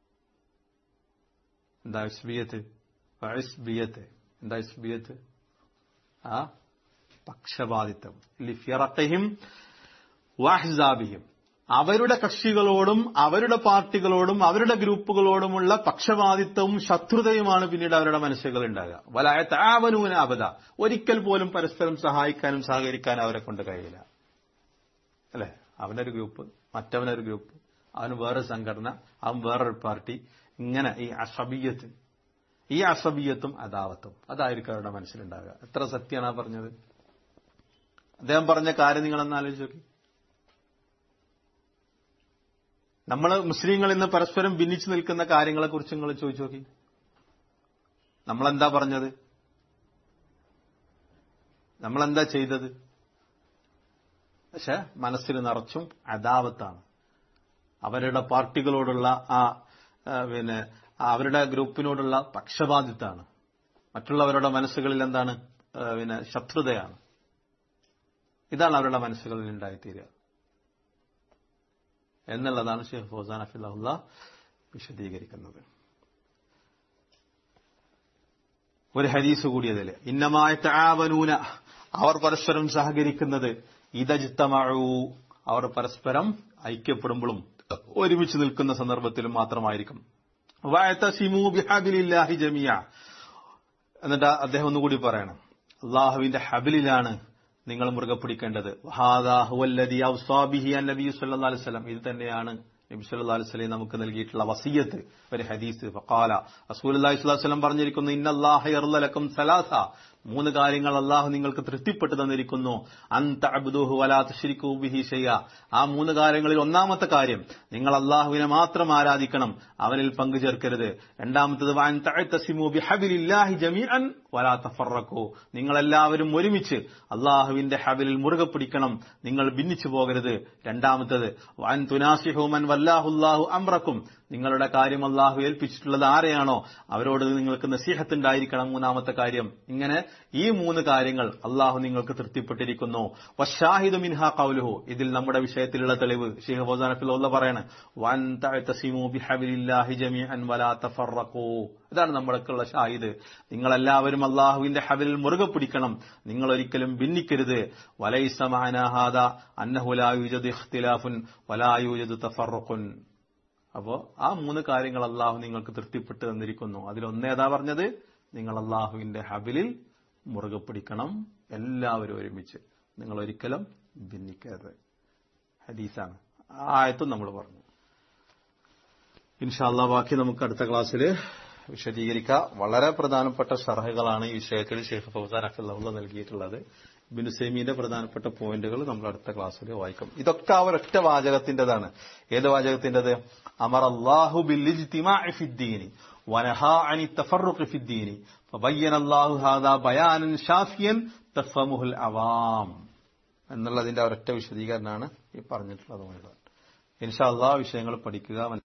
എന്താ ഇസ്ബിയത്ത് ഇസ്ബിയത്ത് എന്താ ഇസ്ബിയത്ത് ആ പക്ഷപാതിത്വം ലിഫിറക്കഹിം വാഹിസാബിഹിം അവരുടെ കക്ഷികളോടും അവരുടെ പാർട്ടികളോടും അവരുടെ ഗ്രൂപ്പുകളോടുമുള്ള പക്ഷപാതിത്വവും ശത്രുതയുമാണ് പിന്നീട് അവരുടെ മനസ്സുകൾ ഉണ്ടാകുക വലായ താവനൂന അബദ ഒരിക്കൽ പോലും പരസ്പരം സഹായിക്കാനും സഹകരിക്കാനും അവരെ കൊണ്ട് കഴിയില്ല അല്ലെ അവനൊരു ഗ്രൂപ്പ് മറ്റവനൊരു ഗ്രൂപ്പ് അവന് വേറെ സംഘടന അവൻ വേറൊരു പാർട്ടി ഇങ്ങനെ ഈ അസബിയത്ത് ഈ അസബിയത്തും അദാവത്തും അതായിരിക്കും അവരുടെ മനസ്സിലുണ്ടാകുക എത്ര സത്യമാണ് ആ പറഞ്ഞത് അദ്ദേഹം പറഞ്ഞ കാര്യം നിങ്ങളെന്ന് ആലോചിച്ച് നോക്കി നമ്മൾ മുസ്ലിങ്ങൾ ഇന്ന് പരസ്പരം ഭിന്നിച്ചു നിൽക്കുന്ന കാര്യങ്ങളെക്കുറിച്ച് നിങ്ങൾ ചോദിച്ചു നോക്കി നമ്മളെന്താ പറഞ്ഞത് നമ്മളെന്താ ചെയ്തത് പക്ഷെ മനസ്സിൽ നിറച്ചും അദാവത്താണ് അവരുടെ പാർട്ടികളോടുള്ള ആ പിന്നെ അവരുടെ ഗ്രൂപ്പിനോടുള്ള പക്ഷപാതിത്താണ് മറ്റുള്ളവരുടെ മനസ്സുകളിൽ എന്താണ് പിന്നെ ശത്രുതയാണ് ഇതാണ് അവരുടെ മനസ്സുകളിൽ ഉണ്ടായിത്തീരുക എന്നുള്ളതാണ് ഷെയ്ഖ് ഫൗസാൻ അഫിള്ള വിശദീകരിക്കുന്നത് ഒരു ഹദീസ് കൂടിയതിൽ ഇന്നമായ താവനൂന അവർ പരസ്പരം സഹകരിക്കുന്നത് ഇതജിത്തമഴു അവർ പരസ്പരം ഐക്യപ്പെടുമ്പോഴും ഒരുമിച്ച് നിൽക്കുന്ന സന്ദർഭത്തിലും മാത്രമായിരിക്കും വയത്തസിമു ബിഹാബിലില്ലാഹി ജമിയ എന്നിട്ട് അദ്ദേഹം ഒന്നുകൂടി പറയണം അള്ളാഹുവിന്റെ ഹബിലിലാണ് നിങ്ങൾ മുറുകെ പിടിക്കേണ്ടത് ഇത് തന്നെയാണ് നബി സല്ലല്ലാഹു അലൈഹി വസല്ലം നമുക്ക് നൽകിയിട്ടുള്ള വസിയത്ത് ഒരു ഹദീസ് ഫഖാല റസൂലുള്ളാഹി സ്വല്ലല്ലാഹു അലൈഹി വസല്ലം പറഞ്ഞിരിക്കുന്നു ഇന്നല്ലാഹ യർലലക്കും സലാസ മൂന്ന് കാര്യങ്ങൾ അള്ളാഹു നിങ്ങൾക്ക് തൃപ്തിപ്പെട്ടു തന്നിരിക്കുന്നു അന്ത അബ്ദുഹു വലാ തുശ്രിക്കു ബിഹി ഷയ്യ ആ മൂന്ന് കാര്യങ്ങളിൽ ഒന്നാമത്തെ കാര്യം നിങ്ങൾ അള്ളാഹുവിനെ മാത്രം ആരാധിക്കണം അവനിൽ പങ്കു ചേർക്കരുത് രണ്ടാമത്തത് വഅൻ തഅതസിമു ബിഹബിലില്ലാഹി ജമീഅൻ വലാ തഫറഖു നിങ്ങൾ എല്ലാവരും ഒരുമിച്ച് അള്ളാഹുവിന്റെ ഹബിലിൽ മുറുകെ പിടിക്കണം നിങ്ങൾ ഭിന്നിച്ചു പോകരുത് രണ്ടാമത്തത് വഅൻ തുനാസിഹു മൻ വല്ലാഹുല്ലാഹു അംറക്കും നിങ്ങളുടെ കാര്യം അള്ളാഹു ഏൽപ്പിച്ചിട്ടുള്ളത് ആരെയാണോ അവരോട് നിങ്ങൾക്ക് നസീഹത്ത് ഉണ്ടായിരിക്കണം മൂന്നാമത്തെ കാര്യം ഇങ്ങനെ ഈ മൂന്ന് കാര്യങ്ങൾ അള്ളാഹു നിങ്ങൾക്ക് തൃപ്തിപ്പെട്ടിരിക്കുന്നു വഷാഹിദ് മിൻഹ കൗലുഹു ഇതിൽ നമ്മുടെ വിഷയത്തിലുള്ള തെളിവ് ഷെയ്ഖ് ഫൗസാനഫിള്ള പറയാണ് വൻ തഅതസിമു ബിഹബിലില്ലാഹി ജമീഅൻ വലാ തഫറഖൂ ഇതാണ് നമ്മൾക്കുള്ള ഷാഹിദ് നിങ്ങളെല്ലാവരും അള്ളാഹുവിന്റെ ഹബിലിൽ മുറുകെ പിടിക്കണം നിങ്ങൾ ഒരിക്കലും ഭിന്നിക്കരുത് വലൈസമാനാഹാദ അന്നഹുലായുജദ് ഇഖ്തിലാഫുൻ വലായുജദ് തഫറഖുൻ അപ്പോ ആ മൂന്ന് കാര്യങ്ങൾ അള്ളാഹു നിങ്ങൾക്ക് തൃപ്തിപ്പെട്ട് തന്നിരിക്കുന്നു അതിലൊന്നേതാ പറഞ്ഞത് നിങ്ങൾ അള്ളാഹുവിന്റെ ഹബിലിൽ മുറുകെ പിടിക്കണം എല്ലാവരും ഒരുമിച്ച് നിങ്ങൾ ഒരിക്കലും ഭിന്നിക്കരുത് ഹദീസാണ് ആ ആയത്തും നമ്മൾ പറഞ്ഞു ഇൻഷാല്ലാ ബാക്കി നമുക്ക് അടുത്ത ക്ലാസ്സിൽ വിശദീകരിക്കാം വളരെ പ്രധാനപ്പെട്ട ഷർഹകളാണ് ഈ വിഷയത്തിൽ ഷെയ്ഖ് ഫൗസാൻ അഖുല്ല നൽകിയിട്ടുള്ളത് ബിനുസൈമിന്റെ പ്രധാനപ്പെട്ട പോയിന്റുകൾ നമ്മൾ അടുത്ത ക്ലാസ്സിൽ വായിക്കും ഇതൊക്കെ ആ ഒരൊറ്റ വാചകത്തിന്റേതാണ് ഏത് വാചകത്തിന്റേത് അമർ അള്ളാഹു ബില്ലിജ്തിമാഇഫിദ്ദീനി വനഹാ അനി തഫറുഖ് ഫിദ്ദീനി ഫബയ്യന അല്ലാഹു ഹാദാ ബയാനൻ ഷാഫിയൻ തഫമുൽ അവാം എന്നുള്ളതിന്റെ ഒരൊറ്റ വിശദീകരണമാണ് ഈ പറഞ്ഞിട്ടുള്ളത് ഇൻഷാ അള്ളാഹ് വിഷയങ്ങൾ പഠിക്കുക